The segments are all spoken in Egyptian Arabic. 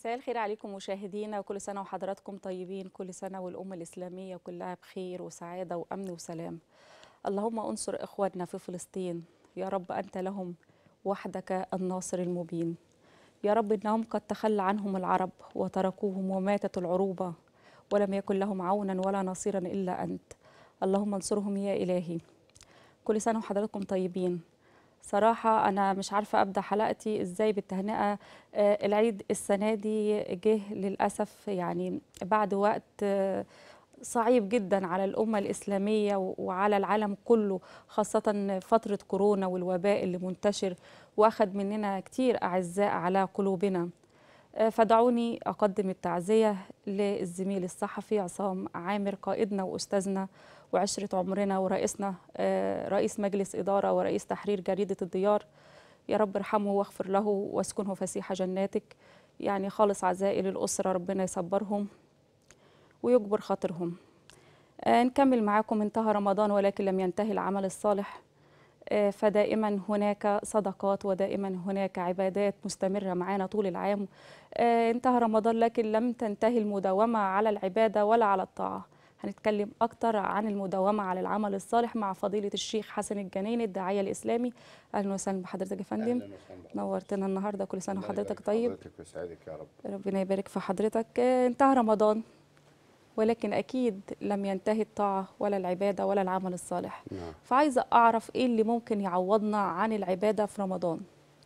مساء الخير عليكم مشاهدينا وكل سنة وحضراتكم طيبين كل سنة والأمة الإسلامية كلها بخير وسعادة وأمن وسلام اللهم انصر إخواننا في فلسطين يا رب أنت لهم وحدك الناصر المبين يا رب إنهم قد تخلى عنهم العرب وتركوهم وماتت العروبة ولم يكن لهم عونا ولا نصيرا إلا أنت اللهم انصرهم يا إلهي كل سنة وحضراتكم طيبين صراحة أنا مش عارفة أبدأ حلقتي إزاي بالتهنئة آه، العيد السنة دي جه للأسف يعني بعد وقت آه، صعيب جدا على الأمة الإسلامية و- وعلى العالم كله خاصة فترة كورونا والوباء اللي منتشر وأخذ مننا كتير أعزاء على قلوبنا آه، فدعوني أقدم التعزية للزميل الصحفي عصام عامر قائدنا وأستاذنا وعشرة عمرنا ورئيسنا آه، رئيس مجلس إدارة ورئيس تحرير جريدة الديار يا رب ارحمه واغفر له واسكنه فسيح جناتك يعني خالص عزائي للأسرة ربنا يصبرهم ويجبر خاطرهم آه، نكمل معاكم انتهى رمضان ولكن لم ينتهي العمل الصالح آه، فدائما هناك صدقات ودائما هناك عبادات مستمرة معانا طول العام آه، انتهى رمضان لكن لم تنتهي المداومة على العبادة ولا على الطاعة هنتكلم أكتر عن المداومة على العمل الصالح مع فضيلة الشيخ حسن الجنيني الداعية الإسلامي أهلا وسهلا بحضرتك يا فندم نورتنا النهاردة كل سنة وحضرتك طيب حضرتك ويسعدك يا رب ربنا يبارك في حضرتك آه، انتهى رمضان ولكن أكيد لم ينتهي الطاعة ولا العبادة ولا العمل الصالح نعم فعايزة أعرف إيه اللي ممكن يعوضنا عن العبادة في رمضان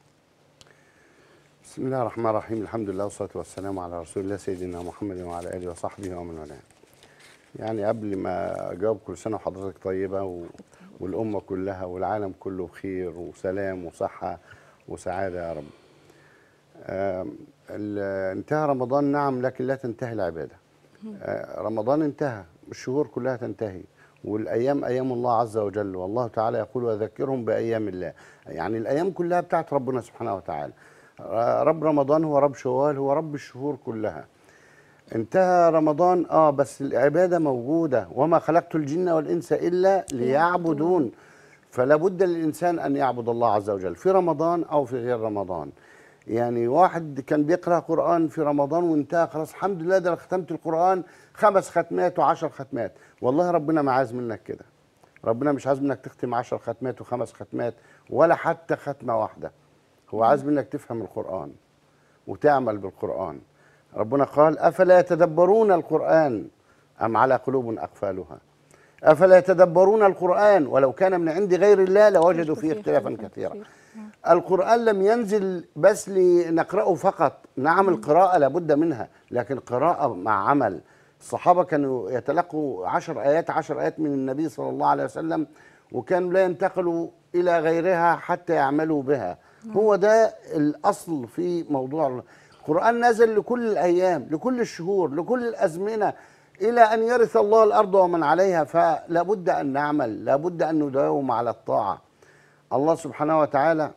بسم الله الرحمن الرحيم الحمد لله والصلاة والسلام على رسول الله سيدنا محمد وعلى آله وصحبه ومن والاه يعني قبل ما أجاوب كل سنة وحضرتك طيبة و... والأمة كلها والعالم كله بخير وسلام وصحة وسعادة يا رب آم، ال- انتهى رمضان نعم لكن لا تنتهي العبادة آه، رمضان انتهى الشهور كلها تنتهي والأيام أيام الله عز وجل والله تعالى يقول وذكرهم بأيام الله يعني الأيام كلها بتاعت ربنا سبحانه وتعالى آه، رب رمضان هو رب شوال هو رب الشهور كلها انتهى رمضان اه بس العباده موجوده وما خلقت الجن والانس الا ليعبدون فلا بد للانسان ان يعبد الله عز وجل في رمضان او في غير رمضان يعني واحد كان بيقرا قران في رمضان وانتهى خلاص الحمد لله ده أنا ختمت القران خمس ختمات وعشر ختمات والله ربنا ما عايز منك كده ربنا مش عايز منك تختم عشر ختمات وخمس ختمات ولا حتى ختمه واحده هو عايز منك تفهم القران وتعمل بالقرآن ربنا قال أفلا يتدبرون القرآن أم على قلوب أقفالها أفلا يتدبرون القرآن ولو كان من عند غير الله لوجدوا فيه اختلافا كثيرا القرآن لم ينزل بس لنقرأه فقط نعم القراءة لابد منها لكن قراءة مع عمل الصحابة كانوا يتلقوا عشر آيات عشر آيات من النبي صلى الله عليه وسلم وكانوا لا ينتقلوا إلى غيرها حتى يعملوا بها هو ده الأصل في موضوع القرآن نزل لكل الأيام لكل الشهور لكل الأزمنة إلى أن يرث الله الأرض ومن عليها فلا بد أن نعمل لا بد أن نداوم على الطاعة الله سبحانه وتعالى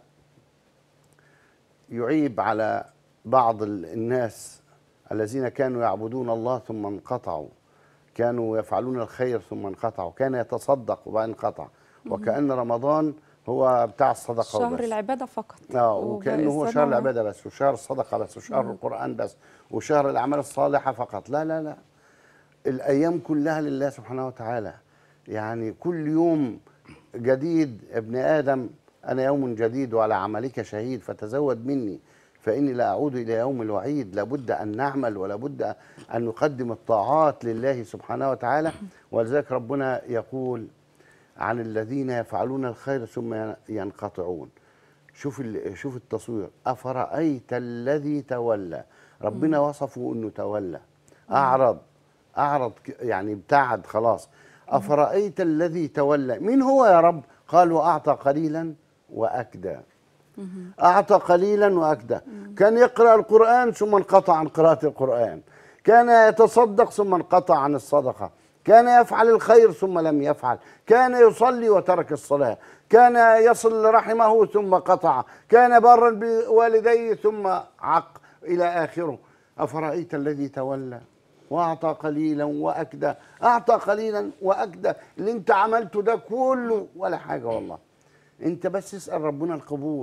يعيب على بعض ال- الناس الذين كانوا يعبدون الله ثم انقطعوا كانوا يفعلون الخير ثم انقطعوا كان يتصدق وبعدين انقطع وكأن رمضان هو بتاع الصدقة شهر وبس العبادة فقط اه وباقي وكأنه هو السنة شهر العبادة بس وشهر الصدقة بس وشهر القرآن بس وشهر الأعمال الصالحة فقط لا لا لا الأيام كلها لله سبحانه وتعالى يعني كل يوم جديد ابن آدم أنا يوم جديد وعلى عملك شهيد فتزود مني فإني لا أعود إلى يوم الوعيد لابد أن نعمل ولابد أن نقدم الطاعات لله سبحانه وتعالى ولذلك ربنا يقول عن الذين يفعلون الخير ثم ينقطعون شوف ال- شوف التصوير افرايت الذي تولى ربنا وصفه انه تولى اعرض اعرض ك- يعني ابتعد خلاص افرايت الذي تولى مين هو يا رب قال واعطى قليلا واكدى اعطى قليلا واكدى كان يقرا القران ثم انقطع عن قراءه القران كان يتصدق ثم انقطع عن الصدقه كان يفعل الخير ثم لم يفعل كان يصلي وترك الصلاه كان يصل رحمه ثم قطع كان برا بوالديه ثم عق الى اخره افرايت الذي تولى واعطى قليلا واكدى اعطى قليلا واكدى اللي انت عملته ده كله ولا حاجه والله انت بس اسال ربنا القبول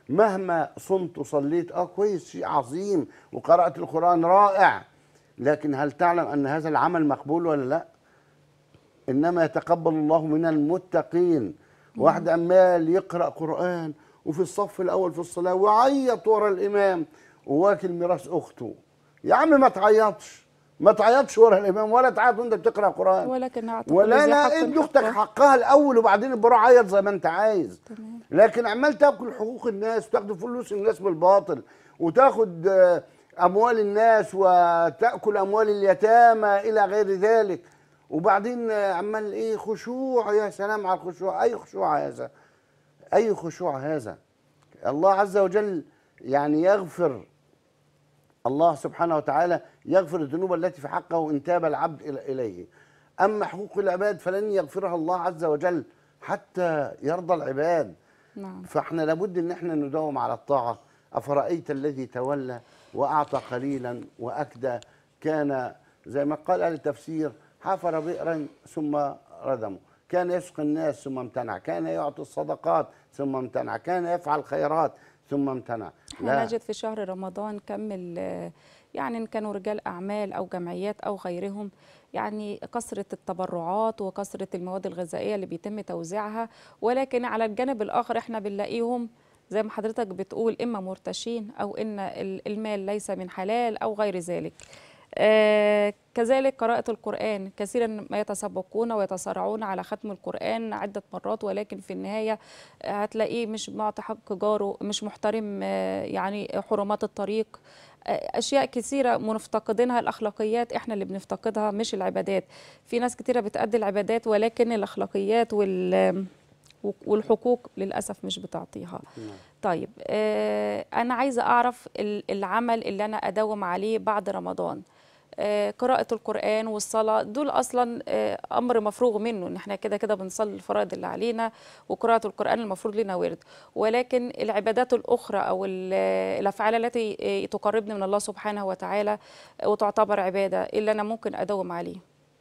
مهما صمت وصليت اه كويس شيء عظيم وقرات القران رائع لكن هل تعلم ان هذا العمل مقبول ولا لا انما يتقبل الله من المتقين واحد عمال يقرا قران وفي الصف الاول في الصلاه ويعيط ورا الامام وواكل ميراث اخته يا عم ما تعيطش ما تعيطش ورا الامام ولا تعيط وانت بتقرا قران ولكن اعتقد ولا ذي لا حق ادي اختك حقه. حقها الاول وبعدين بروح عيط زي ما انت عايز تمام لكن عمال تاكل حقوق الناس وتاخد فلوس الناس بالباطل وتاخد آه، اموال الناس وتاكل اموال اليتامى الى غير ذلك وبعدين آه، عمال ايه خشوع يا سلام على الخشوع اي خشوع هذا اي خشوع هذا الله عز وجل يعني يغفر الله سبحانه وتعالى يغفر الذنوب التي في حقه ان تاب العبد إلى- اليه اما حقوق العباد فلن يغفرها الله عز وجل حتى يرضى العباد نعم فاحنا لابد ان احنا نداوم على الطاعه افرايت الذي تولى واعطى قليلا واكدى كان زي ما قال اهل التفسير حفر بئرا ثم ردمه كان يسقي الناس ثم امتنع كان يعطي الصدقات ثم امتنع كان يفعل خيرات ثم امتنع احنا نجد في شهر رمضان كم ال- يعني ان كانوا رجال اعمال او جمعيات او غيرهم يعني كثره التبرعات وكثره المواد الغذائيه اللي بيتم توزيعها ولكن على الجانب الاخر احنا بنلاقيهم زي ما حضرتك بتقول اما مرتشين او ان ال- المال ليس من حلال او غير ذلك آه كذلك قراءة القرآن كثيرا ما يتسابقون ويتصارعون على ختم القرآن عدة مرات ولكن في النهاية آه، هتلاقيه مش معطي حق جاره مش محترم آه، يعني حرمات الطريق آه، أشياء كثيرة مفتقدينها الأخلاقيات إحنا اللي بنفتقدها مش العبادات في ناس كثيرة بتأدي العبادات ولكن الأخلاقيات وال والحقوق للأسف مش بتعطيها طيب آه أنا عايزة أعرف ال- العمل اللي أنا أداوم عليه بعد رمضان آه، قراءة القرآن والصلاة دول أصلا آه، أمر مفروغ منه إن إحنا كده كده بنصلي الفرائض اللي علينا وقراءة القرآن المفروض لنا ورد ولكن العبادات الأخرى أو ال- الأفعال التي آه، تقربني من الله سبحانه وتعالى آه، وتعتبر عبادة اللي أنا ممكن أداوم عليه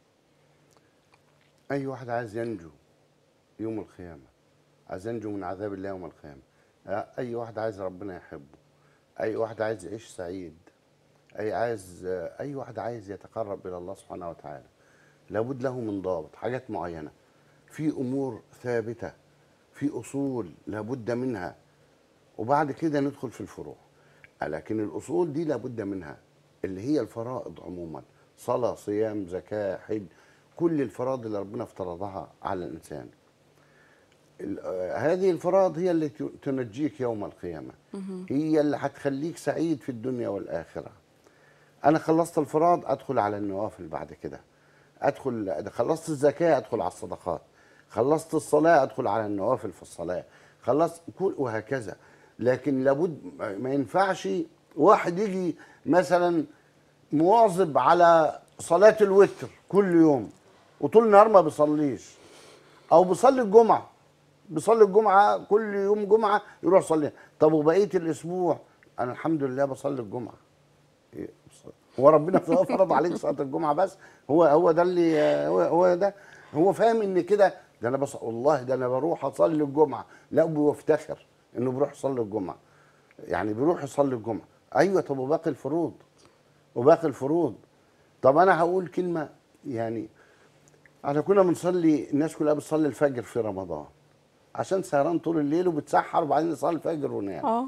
اي واحد عايز ينجو يوم القيامه عايز ينجو من عذاب الله يوم القيامه آه، اي واحد عايز ربنا يحبه اي واحد عايز يعيش سعيد اي عايز آه، اي واحد عايز يتقرب الى الله سبحانه وتعالى لابد له من ضابط حاجات معينه في امور ثابته في اصول لابد منها وبعد كده ندخل في الفروع لكن الاصول دي لابد منها اللي هي الفرائض عموما صلاه صيام زكاه حج كل الفرائض اللي ربنا افترضها على الانسان ال- آه، هذه الفرائض هي اللي ت- تنجيك يوم القيامه هي اللي هتخليك سعيد في الدنيا والاخره انا خلصت الفرائض ادخل على النوافل بعد كده ادخل خلصت الزكاه ادخل على الصدقات خلصت الصلاه ادخل على النوافل في الصلاه خلصت كل وهكذا لكن لابد ما ينفعش واحد يجي مثلا مواظب على صلاه الوتر كل يوم وطول النهار ما بيصليش او بيصلي الجمعه بيصلي الجمعه كل يوم جمعه يروح يصلي طب وبقيه الاسبوع انا الحمد لله بصلي الجمعه إيه، بص- هو ربنا فرض عليك صلاه الجمعه بس هو هو ده اللي هو, هو ده هو فاهم ان كده ده انا بص والله ده انا بروح اصلي الجمعه لا بيفتخر انه بيروح يصلي الجمعه يعني بيروح يصلي الجمعه ايوه طب وباقي الفروض وباقي الفروض طب انا هقول كلمه يعني احنا كنا بنصلي الناس كلها بتصلي الفجر في رمضان عشان سهران طول الليل وبتسحر وبعدين يصلي الفجر ونام اه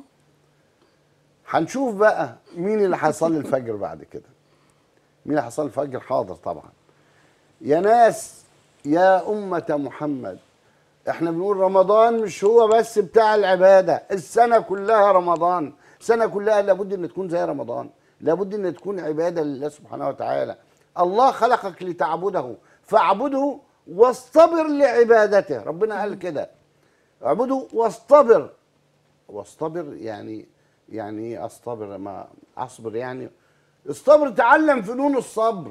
هنشوف بقى مين اللي هيصلي الفجر بعد كده مين اللي هيصلي الفجر حاضر طبعا يا ناس يا أمة محمد احنا بنقول رمضان مش هو بس بتاع العبادة السنة كلها رمضان السنة كلها لابد ان تكون زي رمضان لابد ان تكون عبادة لله سبحانه وتعالى الله خلقك لتعبده فاعبده واصطبر لعبادته ربنا قال كده اعبده واصطبر واصطبر يعني يعني ايه اصطبر ما اصبر يعني اصطبر تعلم فنون الصبر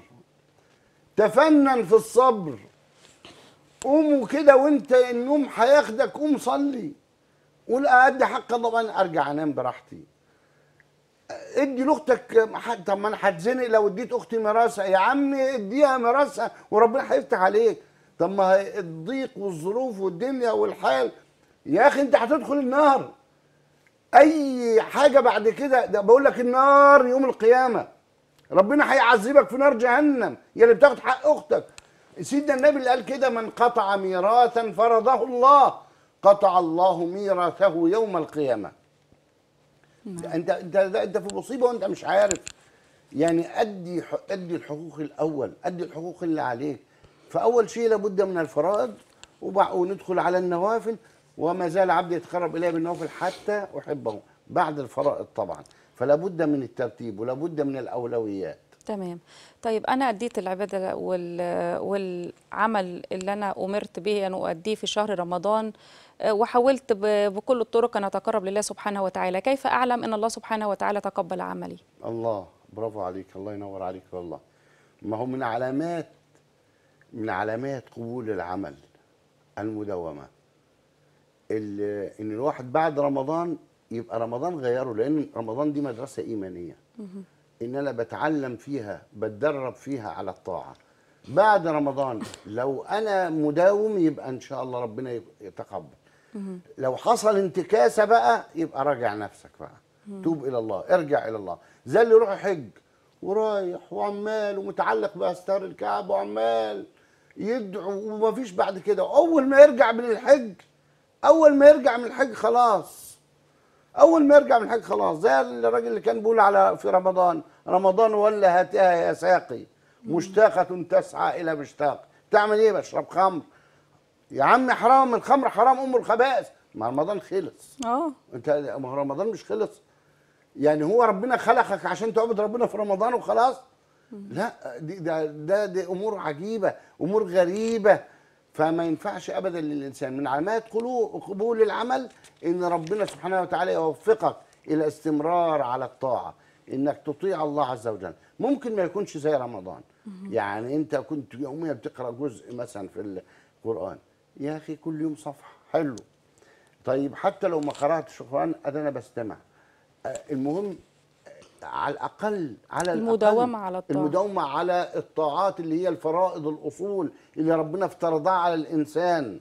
تفنن في الصبر قوموا كده وانت النوم هياخدك قوم صلي قول ادي حق طبعا ارجع انام براحتي ادي لاختك ح- طب ما انا هتزنق لو اديت اختي ميراثها يا عمي اديها ميراثها وربنا هيفتح عليك طب ما هي الضيق والظروف والدنيا والحال يا اخي انت هتدخل النار اي حاجه بعد كده ده بقول لك النار يوم القيامه ربنا هيعذبك في نار جهنم يا اللي بتاخد حق اختك سيدنا النبي اللي قال كده من قطع ميراثا فرضه الله قطع الله ميراثه يوم القيامه انت انت انت في مصيبه وانت مش عارف يعني ادي ح- ادي الحقوق الاول ادي الحقوق اللي عليك فاول شيء لابد من الفرائض وبع- وندخل على النوافل وما زال عبدي يتقرب الي بالنوافل حتى احبه بعد الفرائض طبعا فلا بد من الترتيب ولا بد من الاولويات تمام طيب انا اديت العباده وال... والعمل اللي انا امرت به ان اؤديه في شهر رمضان آه، وحاولت ب... بكل الطرق ان اتقرب لله سبحانه وتعالى كيف اعلم ان الله سبحانه وتعالى تقبل عملي الله برافو عليك الله ينور عليك والله ما هو من علامات من علامات قبول العمل المداومة ال- ان الواحد بعد رمضان يبقى رمضان غيره لان رمضان دي مدرسة ايمانية ان انا بتعلم فيها بتدرب فيها على الطاعة بعد رمضان لو انا مداوم يبقى ان شاء الله ربنا يتقبل لو حصل انتكاسه بقى يبقى راجع نفسك بقى توب الى الله ارجع الى الله زي اللي يروح يحج ورايح وعمال ومتعلق باستار الكعب وعمال يدعو ومفيش بعد كده اول ما يرجع من الحج اول ما يرجع من الحج خلاص اول ما يرجع من الحج خلاص زي الراجل اللي كان بيقول على في رمضان رمضان ولا هاتها يا ساقي مشتاقة تسعى إلى مشتاق تعمل إيه بشرب خمر يا عم حرام الخمر حرام أم الخبائث ما رمضان خلص اه انت ما هو رمضان مش خلص يعني هو ربنا خلقك عشان تعبد ربنا في رمضان وخلاص لا دي ده ده دي امور عجيبه امور غريبه فما ينفعش ابدا للانسان من علامات قلو- قبول العمل ان ربنا سبحانه وتعالى يوفقك الى استمرار على الطاعه انك تطيع الله عز وجل ممكن ما يكونش زي رمضان يعني انت كنت يوميا بتقرا جزء مثلا في القران يا اخي كل يوم صفحه حلو طيب حتى لو ما قراتش القران ادي انا بستمع آه، المهم آه، على الاقل على الأقل المداومة على الطاعة. المداومه على الطاعات اللي هي الفرائض الاصول اللي ربنا افترضها على الانسان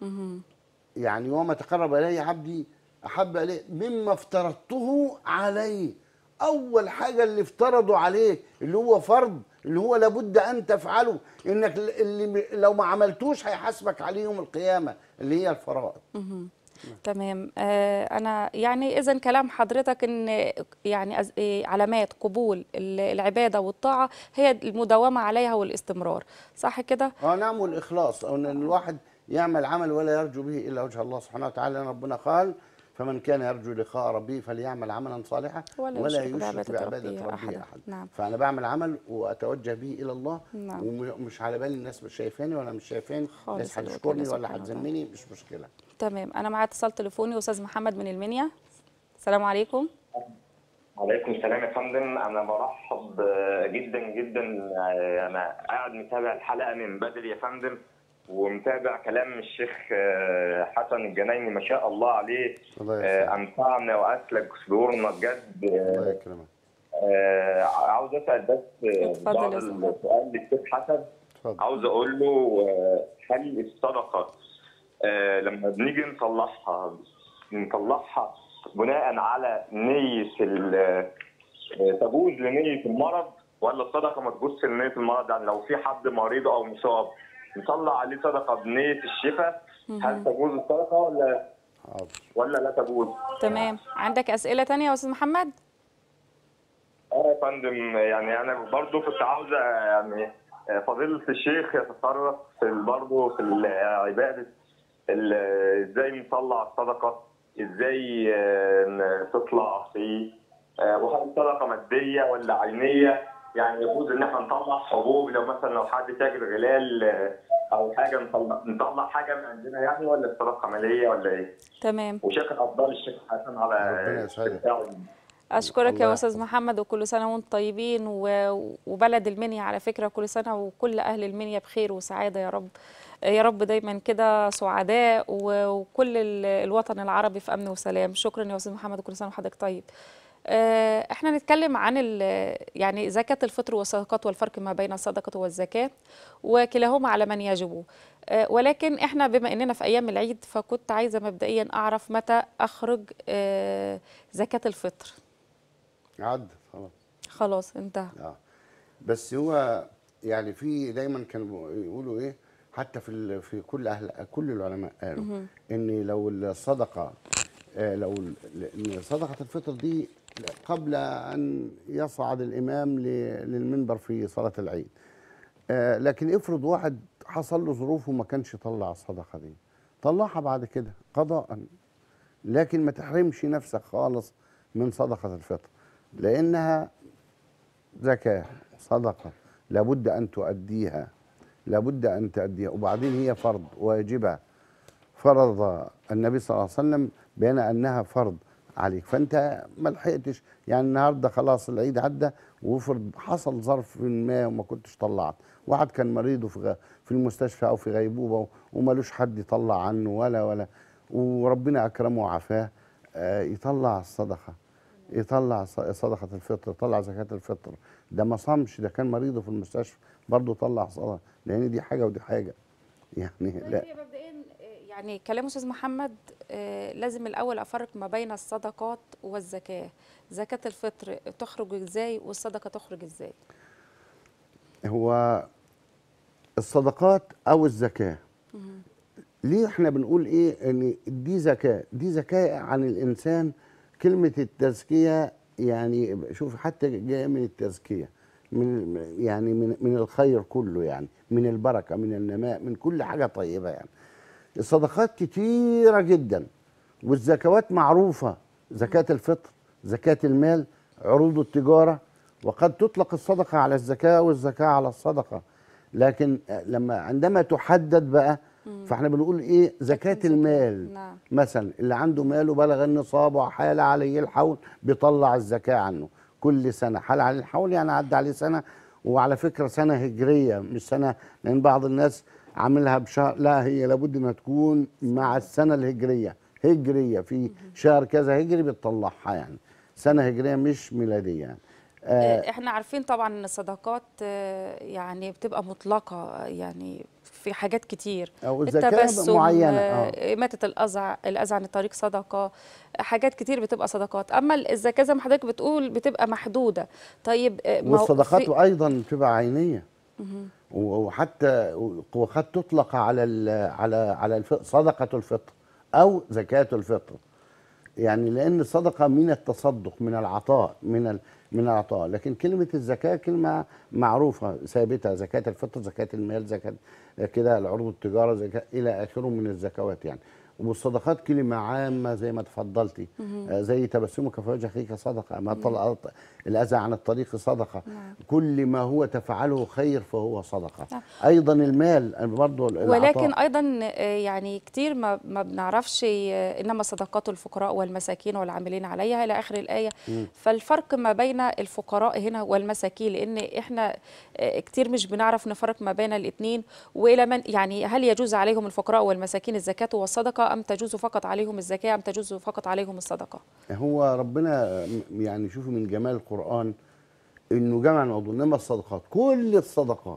يعني وما تقرب الي عبدي احب اليه مما افترضته عليه اول حاجه اللي افترضوا عليك اللي هو فرض اللي هو لابد ان تفعله انك اللي لو ما عملتوش هيحاسبك عليه يوم القيامه اللي هي الفرائض تمام آه انا يعني اذا كلام حضرتك ان يعني أز- إيه، علامات قبول ال- العباده والطاعه هي المداومه عليها والاستمرار صح كده اه نعم والاخلاص او ان الواحد يعمل عمل ولا يرجو به الا وجه الله سبحانه وتعالى لأن ربنا قال فمن كان يرجو لقاء ربه فليعمل عملا صالحا ولا ولا يشرك يشرك بعبادة بعباده ربه ربه أحدا. احد نعم. فانا بعمل عمل واتوجه به الى الله نعم. ومش على بالي الناس مش شايفاني ولا مش شايفاني خالص ناس الوجه هتشكرني لله ولا سبحانه وتعالى. هتذمني مش مشكله تمام انا معايا اتصال تليفوني استاذ محمد من المنيا السلام عليكم عليكم السلام يا فندم انا برحب آه، جدا جدا آه، انا قاعد متابع الحلقه من بدري يا فندم ومتابع كلام الشيخ آه، حسن الجنايني ما شاء الله عليه الله يسلمك. آه، انفعنا واسلك صدورنا بجد آه، الله يكرمك آه، عاوز اسال بس آه، اتفضل بعض يا سيدي. السؤال للشيخ حسن اتفضل عاوز اقول له آه، هل الصدقه آه، لما بنيجي نطلعها نطلعها بناء على نيه ال- آه، تجوز لنيه المرض ولا الصدقه ما تجوزش لنيه المرض يعني لو في حد مريض او مصاب نطلع عليه صدقه بنيه الشفاء هل تجوز الصدقه ولا حاضر ولا لا تجوز؟ تمام عندك اسئله تانية يا استاذ محمد اه يا فندم يعني انا برضو كنت عاوز يعني فضيلة الشيخ يتصرف في ال- برضو في العبادة ال- ازاي نطلع الصدقة ازاي آه، ن- تطلع في آه، وهل الصدقة مادية ولا عينية يعني يجوز ان احنا نطلع حبوب لو مثلا لو حد تاجر غلال آه، او حاجة نطلع نطلع حاجة من عندنا يعني ولا الصدقة مالية ولا ايه؟ تمام وشيخ افضل الشيخ حسن على ربنا يسعدك. استمتاعه اشكرك الله يا استاذ يحفظك. محمد وكل سنه وانتم طيبين و- وبلد المنيا على فكره كل سنه وكل اهل المنيا بخير وسعاده يا رب يا رب دايما كده سعداء و- وكل ال- الوطن العربي في امن وسلام شكرا يا استاذ محمد وكل سنه وحضرتك طيب آه، احنا نتكلم عن ال- يعني زكاة الفطر والصدقات والفرق ما بين الصدقة والزكاة وكلاهما على من يجب آه، ولكن احنا بما اننا في ايام العيد فكنت عايزة مبدئيا اعرف متى اخرج آه، زكاة الفطر عدت خلاص خلاص انتهى اه بس هو يعني في دايما كانوا يقولوا ايه حتى في ال- في كل اهل كل العلماء قالوا ان لو الصدقه آه، لو ال- ان صدقه الفطر دي قبل ان يصعد الامام ل- للمنبر في صلاه العيد آه، لكن افرض واحد حصل له ظروف وما كانش يطلع الصدقه دي طلعها بعد كده قضاء لكن ما تحرمش نفسك خالص من صدقه الفطر لانها زكاة صدقة لابد أن تؤديها لابد أن تؤديها وبعدين هي فرض واجبة فرض النبي صلى الله عليه وسلم بين أنها فرض عليك فأنت ما لحقتش يعني النهاردة خلاص العيد عدى وفرض حصل ظرف ما وما كنتش طلعت واحد كان مريض وفي غ- في المستشفى أو في غيبوبة ومالوش حد يطلع عنه ولا ولا وربنا أكرمه وعافاه آه، يطلع الصدقة يطلع ص- صدقة الفطر يطلع زكاة الفطر ده ما صامش ده كان مريض في المستشفى برضه طلع صدقة لأن دي حاجة ودي حاجة يعني لا هي مبدئيا يعني كلام استاذ محمد آه، لازم الاول افرق ما بين الصدقات والزكاه زكاه الفطر تخرج ازاي والصدقه تخرج ازاي هو الصدقات أو الزكاة ليه احنا بنقول ايه ان دي زكاة دي زكاة عن الإنسان كلمة التزكية يعني شوف حتى جاية من التزكية من يعني من من الخير كله يعني من البركة من النماء من كل حاجة طيبة يعني الصدقات كتيرة جدا والزكوات معروفة زكاة الفطر زكاة المال عروض التجارة وقد تطلق الصدقة على الزكاة والزكاة على الصدقة لكن لما عندما تحدد بقى فاحنا بنقول ايه زكاة زكاة. المال نعم. مثلا اللي عنده مال وبلغ النصاب وحال عليه الحول بيطلع الزكاة عنه كل سنة حال عليه الحول يعني عدى عليه سنة وعلى فكرة سنة هجرية مش سنة لأن بعض الناس عاملها بشهر لا هي لابد انها تكون مع السنة الهجرية هجرية في شهر كذا هجري بتطلعها يعني سنة هجرية مش ميلادية يعني آه آه، احنا عارفين طبعا ان الصدقات آه، يعني بتبقى مطلقه يعني في حاجات كتير أو الزكاة معينة، آه. آه، إماتة الأذى الأذى عن الطريق صدقة حاجات كتير بتبقى صدقات أما الزكاة زي ما حضرتك بتقول بتبقى محدودة طيب آه، ما هو والصدقات في- ايضا بتبقى عينيه وحتى وقد تطلق على ال- على على الف- صدقه الفطر او زكاه الفطر يعني لان الصدقه من التصدق من العطاء من ال- من العطاء لكن كلمه الزكاه كلمه معروفه ثابته زكاه الفطر زكاه المال زكاه كده العروض التجاره زكاه الى اخره من الزكوات يعني والصدقات كلمه عامه زي ما تفضلتي آه، زي تبسمك في وجه اخيك صدقه ما طلع الاذى عن الطريق صدقه نعم. كل ما هو تفعله خير فهو صدقه نعم. ايضا المال برضه ولكن ايضا آه، يعني كتير ما ما بنعرفش آه، انما صدقات الفقراء والمساكين والعاملين عليها الى اخر الايه فالفرق ما بين الفقراء هنا والمساكين لان احنا آه، كتير مش بنعرف نفرق ما بين الاثنين والى من يعني هل يجوز عليهم الفقراء والمساكين الزكاه والصدقه ام تجوز فقط عليهم الزكاه ام تجوز فقط عليهم الصدقه هو ربنا يعني شوفوا من جمال القرآن انه جمع الموضوع انما الصدقات كل الصدقات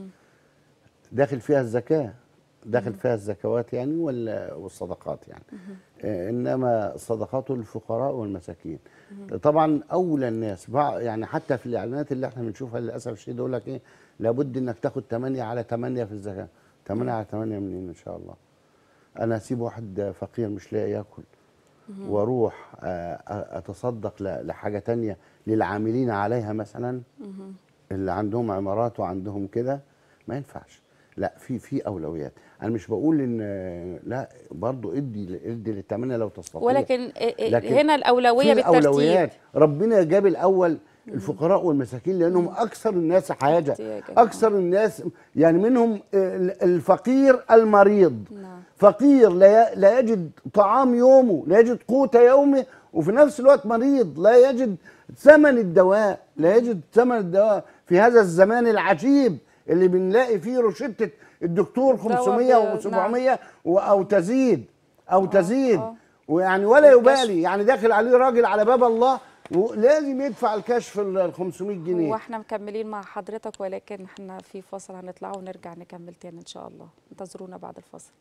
داخل فيها الزكاة داخل فيها الزكوات يعني ولا والصدقات يعني آه انما صدقات الفقراء والمساكين طبعا اولى الناس بع- يعني حتى في الاعلانات اللي احنا بنشوفها للاسف الشديد يقول لك ايه لابد انك تاخد 8 على 8 في الزكاه 8 على 8 منين ان شاء الله انا اسيب واحد فقير مش لاقي ياكل واروح آه، اتصدق ل- لحاجه تانية للعاملين عليها مثلا اللي عندهم عمارات وعندهم كده ما ينفعش لا في في اولويات انا مش بقول ان لا برضو ادي ادي للثمانيه لو تستطيع ولكن آه، آه، لكن هنا الاولويه في بالترتيب اولويات ربنا جاب الاول الفقراء والمساكين لانهم اكثر الناس حاجه احتياجاً. اكثر الناس يعني منهم ال- الفقير المريض نعم. فقير لا ي- لا يجد طعام يومه لا يجد قوت يومه وفي نفس الوقت مريض لا يجد ثمن الدواء لا يجد ثمن الدواء في هذا الزمان العجيب اللي بنلاقي فيه روشتة الدكتور 500 ب- و700 او تزيد او تزيد آه. ويعني ولا والكشف. يبالي يعني داخل عليه راجل على باب الله ولازم يدفع الكشف ال 500 جنيه واحنا مكملين مع حضرتك ولكن احنا في فاصل هنطلع ونرجع نكمل تاني ان شاء الله انتظرونا بعد الفاصل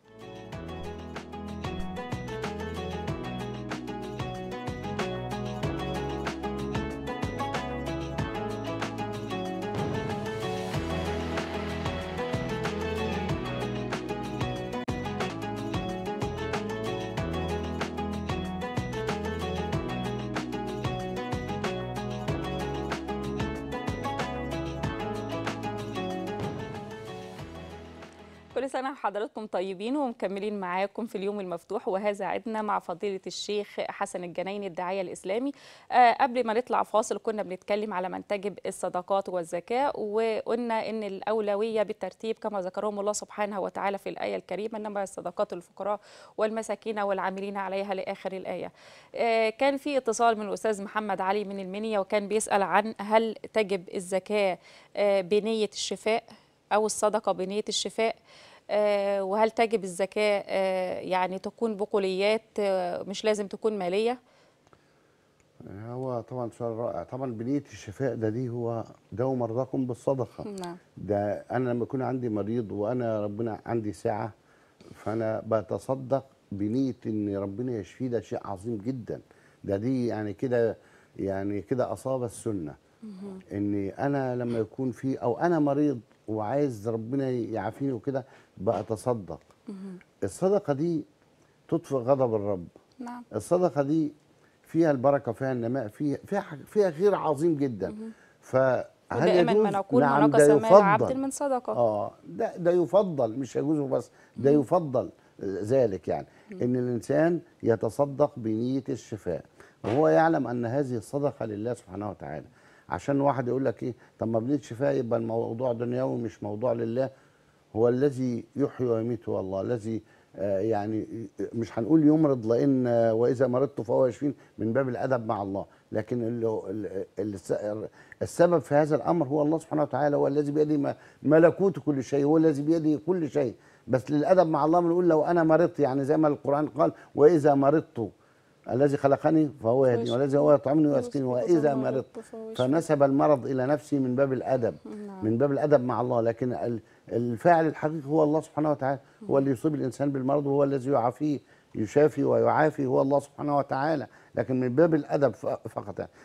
كل سنة وحضراتكم طيبين ومكملين معاكم في اليوم المفتوح وهذا عدنا مع فضيلة الشيخ حسن الجنايني الداعية الإسلامي آه قبل ما نطلع فاصل كنا بنتكلم على من تجب الصدقات والزكاة وقلنا إن الأولوية بالترتيب كما ذكرهم الله سبحانه وتعالى في الآية الكريمة إنما الصدقات للفقراء والمساكين والعاملين عليها لآخر الآية آه كان في اتصال من الأستاذ محمد علي من المنيا وكان بيسأل عن هل تجب الزكاة آه بنية الشفاء أو الصدقة بنية الشفاء آه، وهل تجب الزكاة آه، يعني تكون بقوليات آه، مش لازم تكون مالية هو طبعا سؤال رائع طبعا بنيه الشفاء ده دي هو داووا مرضاكم بالصدقه نعم ده انا لما يكون عندي مريض وانا ربنا عندي ساعه فانا بتصدق بنيه ان ربنا يشفيه ده شيء عظيم جدا ده دي يعني كده يعني كده اصاب السنه اني انا لما يكون في او انا مريض وعايز ربنا يعافيني وكده بتصدق الصدقه دي تطفئ غضب الرب نعم الصدقه دي فيها البركه فيها النماء فيها فيها حاجة- فيها خير عظيم جدا فهل ودائما يجوز ما نقول ما نعم نقص ده مال عبد يفضل من صدقة اه ده ده يفضل مش يجوز بس ده يفضل ذلك يعني ان الانسان يتصدق بنيه الشفاء وهو يعلم ان هذه الصدقه لله سبحانه وتعالى عشان واحد يقول لك ايه طب ما بنيه شفاء يبقى الموضوع دنيوي مش موضوع لله هو الذي يحيي ويميت هو الله الذي آه، يعني مش هنقول يمرض لان آه، واذا مرضت فهو يشفين من باب الادب مع الله لكن ال- ال- ال- السبب في هذا الامر هو الله سبحانه وتعالى هو الذي بيده م- ملكوت كل شيء هو الذي بيده كل شيء بس للادب مع الله بنقول لو انا مرضت يعني زي ما القران قال واذا مرضت الذي خلقني فهو يهديني والذي هو يطعمني ويسقيني واذا مرضت فنسب المرض الى نفسه من باب الادب من باب الادب مع الله لكن ال- الفاعل الحقيقي هو الله سبحانه وتعالى هو اللي يصيب الانسان بالمرض وهو الذي يعافيه يشافي ويعافي هو الله سبحانه وتعالى لكن من باب الادب ف- فقط يعني.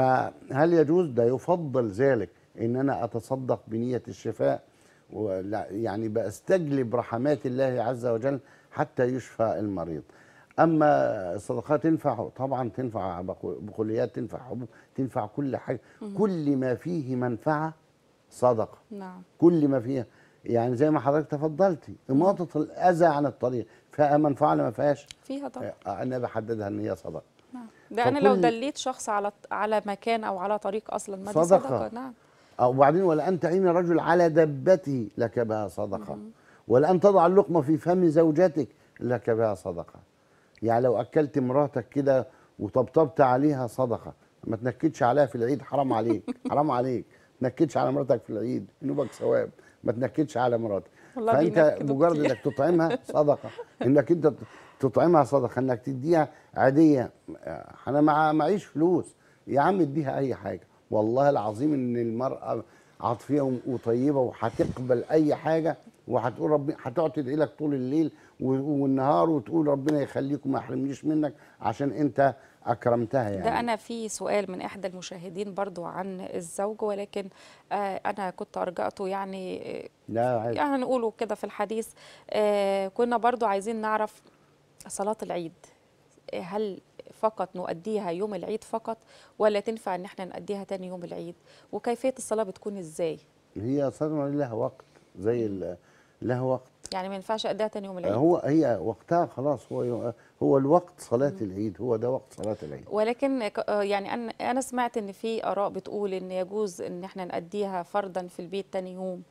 فهل يجوز ده يفضل ذلك ان انا اتصدق بنيه الشفاء ولا يعني بستجلب رحمات الله عز وجل حتى يشفى المريض اما الصدقات تنفع طبعا تنفع بقو- بقوليات تنفع حبوب تنفع كل حاجه كل ما فيه منفعه صدقه نعم كل ما فيها يعني زي ما حضرتك تفضلتي اماطه الاذى عن الطريق فيها منفعه ولا ما فيهاش فيها طبعا آه، انا بحددها ان هي صدقه نعم ده أنا لو فكل- دليت شخص على على مكان أو على طريق أصلا ما دي صدقة. صدقة نعم أو بعدين ولا أن تعين الرجل على دبته لك بها صدقة ولا أن تضع اللقمة في فم زوجتك لك بها صدقة يعني لو أكلت مراتك كده وطبطبت عليها صدقة ما تنكدش عليها في العيد حرام عليك حرام عليك ما تنكدش على مراتك في العيد ينوبك ثواب ما تنكدش على مراتك والله فأنت بينكدوا مجرد كتير. انك تطعمها صدقة انك انت تطعمها صدقة انك تديها عادية انا مع معيش فلوس يا عم اديها اي حاجة والله العظيم ان المرأة عاطفية وطيبة وهتقبل اي حاجة وهتقول ربنا هتقعد تدعي لك طول الليل و- والنهار وتقول ربنا يخليك وما يحرمنيش منك عشان انت اكرمتها يعني ده أنا في سؤال من إحدى المشاهدين برضو عن الزوج ولكن آه أنا كنت أرجأته يعني آه، لا عادي. يعني نقوله كده في الحديث آه كنا برضو عايزين نعرف صلاة العيد آه، هل فقط نؤديها يوم العيد فقط ولا تنفع ان احنا نؤديها تاني يوم العيد وكيفية الصلاة بتكون ازاي هي صدمة لها وقت زي ال- لها وقت يعني ما ينفعش اديها تاني يوم العيد هو هي وقتها خلاص هو هو الوقت صلاة العيد هو ده وقت صلاة العيد ولكن ك- آه، يعني انا انا سمعت ان في اراء بتقول ان يجوز ان احنا نأديها فرضا في البيت تاني يوم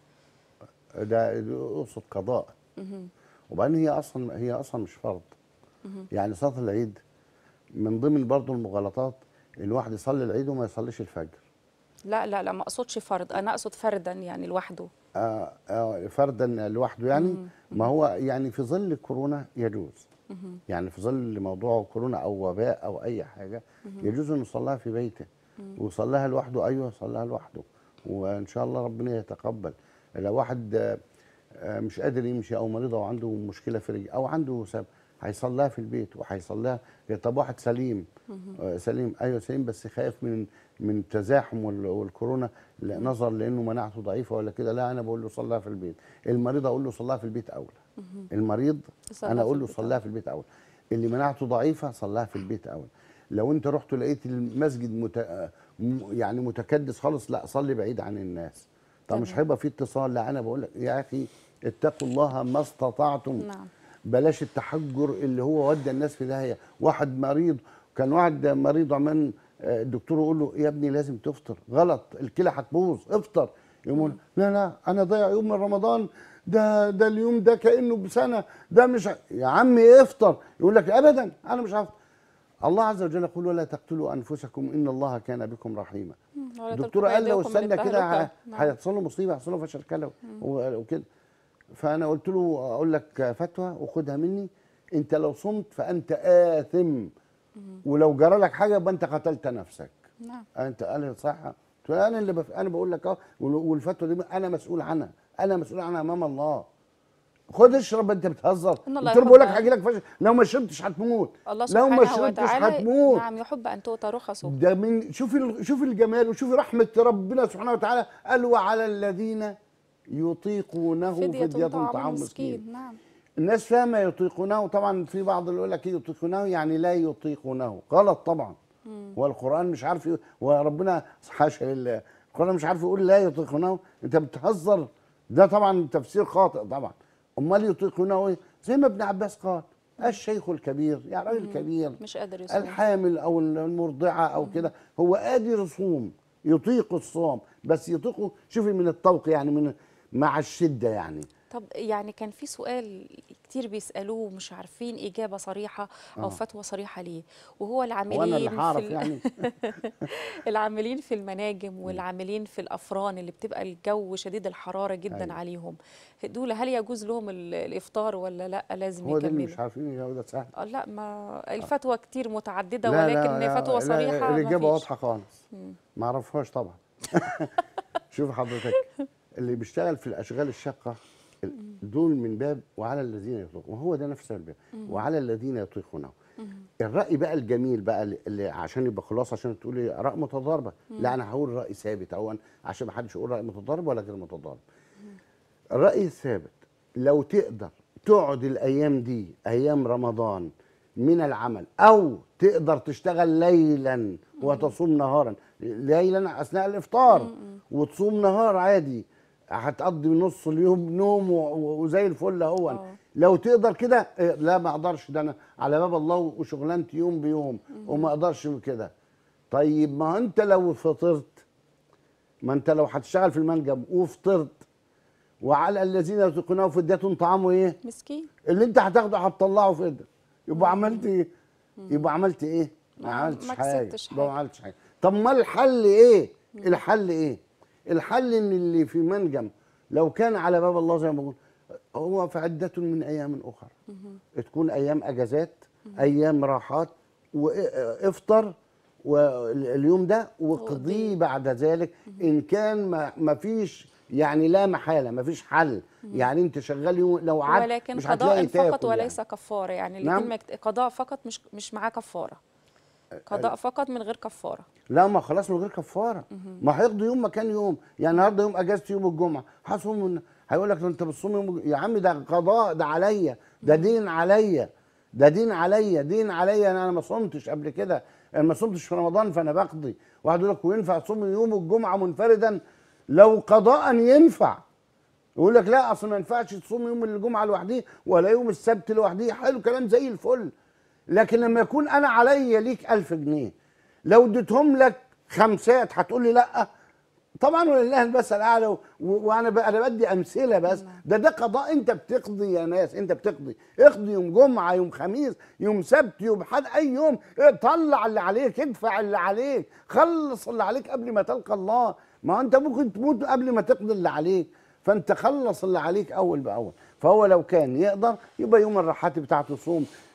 ده يقصد قضاء وبعدين هي اصلا هي اصلا مش فرض يعني صلاه العيد من ضمن برضه المغالطات الواحد يصلي العيد وما يصليش الفجر لا لا لا ما اقصدش فرض انا اقصد فردا يعني لوحده آه آه فردا لوحده يعني ما هو يعني في ظل كورونا يجوز يعني في ظل موضوع كورونا او وباء او اي حاجه يجوز انه يصليها في بيته ويصليها لوحده ايوه يصليها لوحده وان شاء الله ربنا يتقبل لو واحد آه، آه، مش قادر يمشي او مريض او عنده مشكله في رجل او عنده سبب هيصليها في البيت وهيصليها طب واحد سليم آه، سليم ايوه سليم بس خايف من من التزاحم وال- والكورونا لا نظر لانه مناعته ضعيفه ولا كده لا انا بقول له صليها في البيت المريض اقول له صليها في البيت اولى المريض يصليها انا في اقول له البيت صليها في البيت اولى اللي مناعته ضعيفه صليها في البيت اولى لو انت رحت لقيت المسجد مت... آه، م- يعني متكدس خالص لا صلي بعيد عن الناس طب مش تمام. هيبقى في اتصال لا انا بقول لك يا اخي اتقوا الله ما استطعتم نعم بلاش التحجر اللي هو ودى الناس في داهيه واحد مريض كان واحد مريض عمان آه، الدكتور يقول له يا ابني لازم تفطر غلط الكلى هتبوظ افطر يقول لا لا انا ضيع يوم من رمضان ده ده اليوم ده كانه بسنه ده مش ع- يا عمي افطر يقول لك ابدا انا مش هفطر الله عز وجل يقول ولا تقتلوا انفسكم ان الله كان بكم رحيما ولا الدكتور تلقوا قال لو بأيديكم استنى كده للتهلكة. ه- نعم. هيحصل له مصيبه هيحصل له فشل كلوي و- وكده فانا قلت له اقول لك فتوى وخدها مني انت لو صمت فانت اثم ولو جرى لك حاجه يبقى انت قتلت نفسك نعم انت قال لي صح قلت له انا اللي بف... انا بقول لك اه وال- والفتوى دي انا مسؤول عنها انا مسؤول عنها امام الله خد اشرب انت بتهزر إن الله قلت له بقول لك يحب- هاجي لك فشل لو ما شربتش هتموت الله لو ما سبحانه شربتش وتعالى هتموت نعم يحب ان تؤتى رخصه ده من شوف ال- شوف الجمال وشوف رحمه ربنا سبحانه وتعالى قال وعلى الذين يطيقونه فدية فدية طعام طعام مسكين مسكين نعم الناس فاهمه يطيقونه طبعا في بعض اللي يقول لك إيه يطيقونه يعني لا يطيقونه غلط طبعا هو القران مش عارف ي- وربنا حاشا لله القران مش عارف يقول لا يطيقونه انت بتهزر ده طبعا تفسير خاطئ طبعا امال يطيقونه ايه زي ما ابن عباس قال الشيخ الكبير يعني راجل كبير مش قادر يصوم الحامل او المرضعه او كده هو قادر يصوم يطيق الصوم بس يطيقه شوفي من الطوق يعني من مع الشده يعني طب يعني كان في سؤال كتير بيسألوه مش عارفين إجابة صريحة أو آه. فتوى صريحة ليه وهو وانا العاملين اللي في هعرف ال- يعني العاملين في المناجم والعاملين في الأفران اللي بتبقى الجو شديد الحرارة جدا أيوة. عليهم دول هل يجوز لهم ال- الإفطار ولا لا لازم هو ده اللي يكملوا مش عارفين يجاوب ده سهل آه، لا ما الفتوى كتير متعددة لا لا ولكن لا فتوى لا صريحة الاجابه مفيش. واضحه خالص ما اعرفهاش طبعا شوف حضرتك اللي بيشتغل في الاشغال الشاقه دول من باب وعلى الذين يطيقون وهو ده نفس الباب وعلى الذين يطيقونه الراي بقى الجميل بقى اللي- اللي عشان يبقى خلاص عشان تقولي اراء متضاربه لا انا هقول راي ثابت او أنا عشان ما حدش يقول راي متضارب ولا غير متضارب الراي الثابت لو تقدر تقعد الايام دي ايام رمضان من العمل او تقدر تشتغل ليلا وتصوم نهارا ليلا اثناء الافطار وتصوم نهار عادي هتقضي نص اليوم نوم و- و- وزي الفل اهو آه. لو تقدر كده إيه، لا ما اقدرش ده انا على باب الله وشغلانتي يوم بيوم وما اقدرش كده طيب ما انت لو فطرت ما انت لو هتشتغل في المنجم وفطرت وعلى الذين يطيقونه فدية طعامه ايه؟ مسكين اللي انت هتاخده هتطلعه في ايدك يبقى عملت ايه؟ يبقى عملت ايه؟ ما ما- عملتش ما حاجه كسبتش يبقى ما حاجة. عملتش حاجه طب ما الحل ايه؟ الحل ايه؟ الحل ان اللي في منجم لو كان على باب الله زي ما بقول هو فعدة من ايام اخرى تكون ايام اجازات ايام راحات وافطر واليوم ده وقضيه بعد ذلك ان كان ما ما فيش يعني لا محاله ما فيش حل يعني انت شغال يوم لو عد ولكن مش قضاء هتلاقي فقط تاكل وليس يعني. كفارة يعني نعم. الكلمة قضاء فقط مش مش معاه كفارة قضاء فقط من غير كفارة لا ما خلاص من غير كفاره ما هيقضي يوم مكان يوم يعني النهارده يوم اجازتي يوم الجمعه هصوم من هيقول لك انت بتصوم يوم الج- يا عم ده قضاء ده عليا ده دين عليا ده دين عليا دين عليا انا ما صمتش قبل كده انا ما صمتش في رمضان فانا بقضي واحد يقول لك وينفع تصوم يوم الجمعه منفردا لو قضاء ينفع يقول لك لا اصل ما ينفعش تصوم يوم الجمعه لوحديه ولا يوم السبت لوحديه حلو كلام زي الفل لكن لما يكون انا عليا ليك ألف جنيه لو اديتهم لك خمسات هتقول لي لا طبعا ولله المثل الاعلى و- وانا ب- انا بدي امثله بس ده ده قضاء انت بتقضي يا ناس انت بتقضي اقضي يوم جمعه يوم خميس يوم سبت يوم حد اي يوم إيه، طلع اللي عليك ادفع اللي عليك خلص اللي عليك قبل ما تلقى الله ما انت ممكن تموت قبل ما تقضي اللي عليك فانت خلص اللي عليك اول باول فهو لو كان يقدر يبقى يوم الراحات بتاعته صوم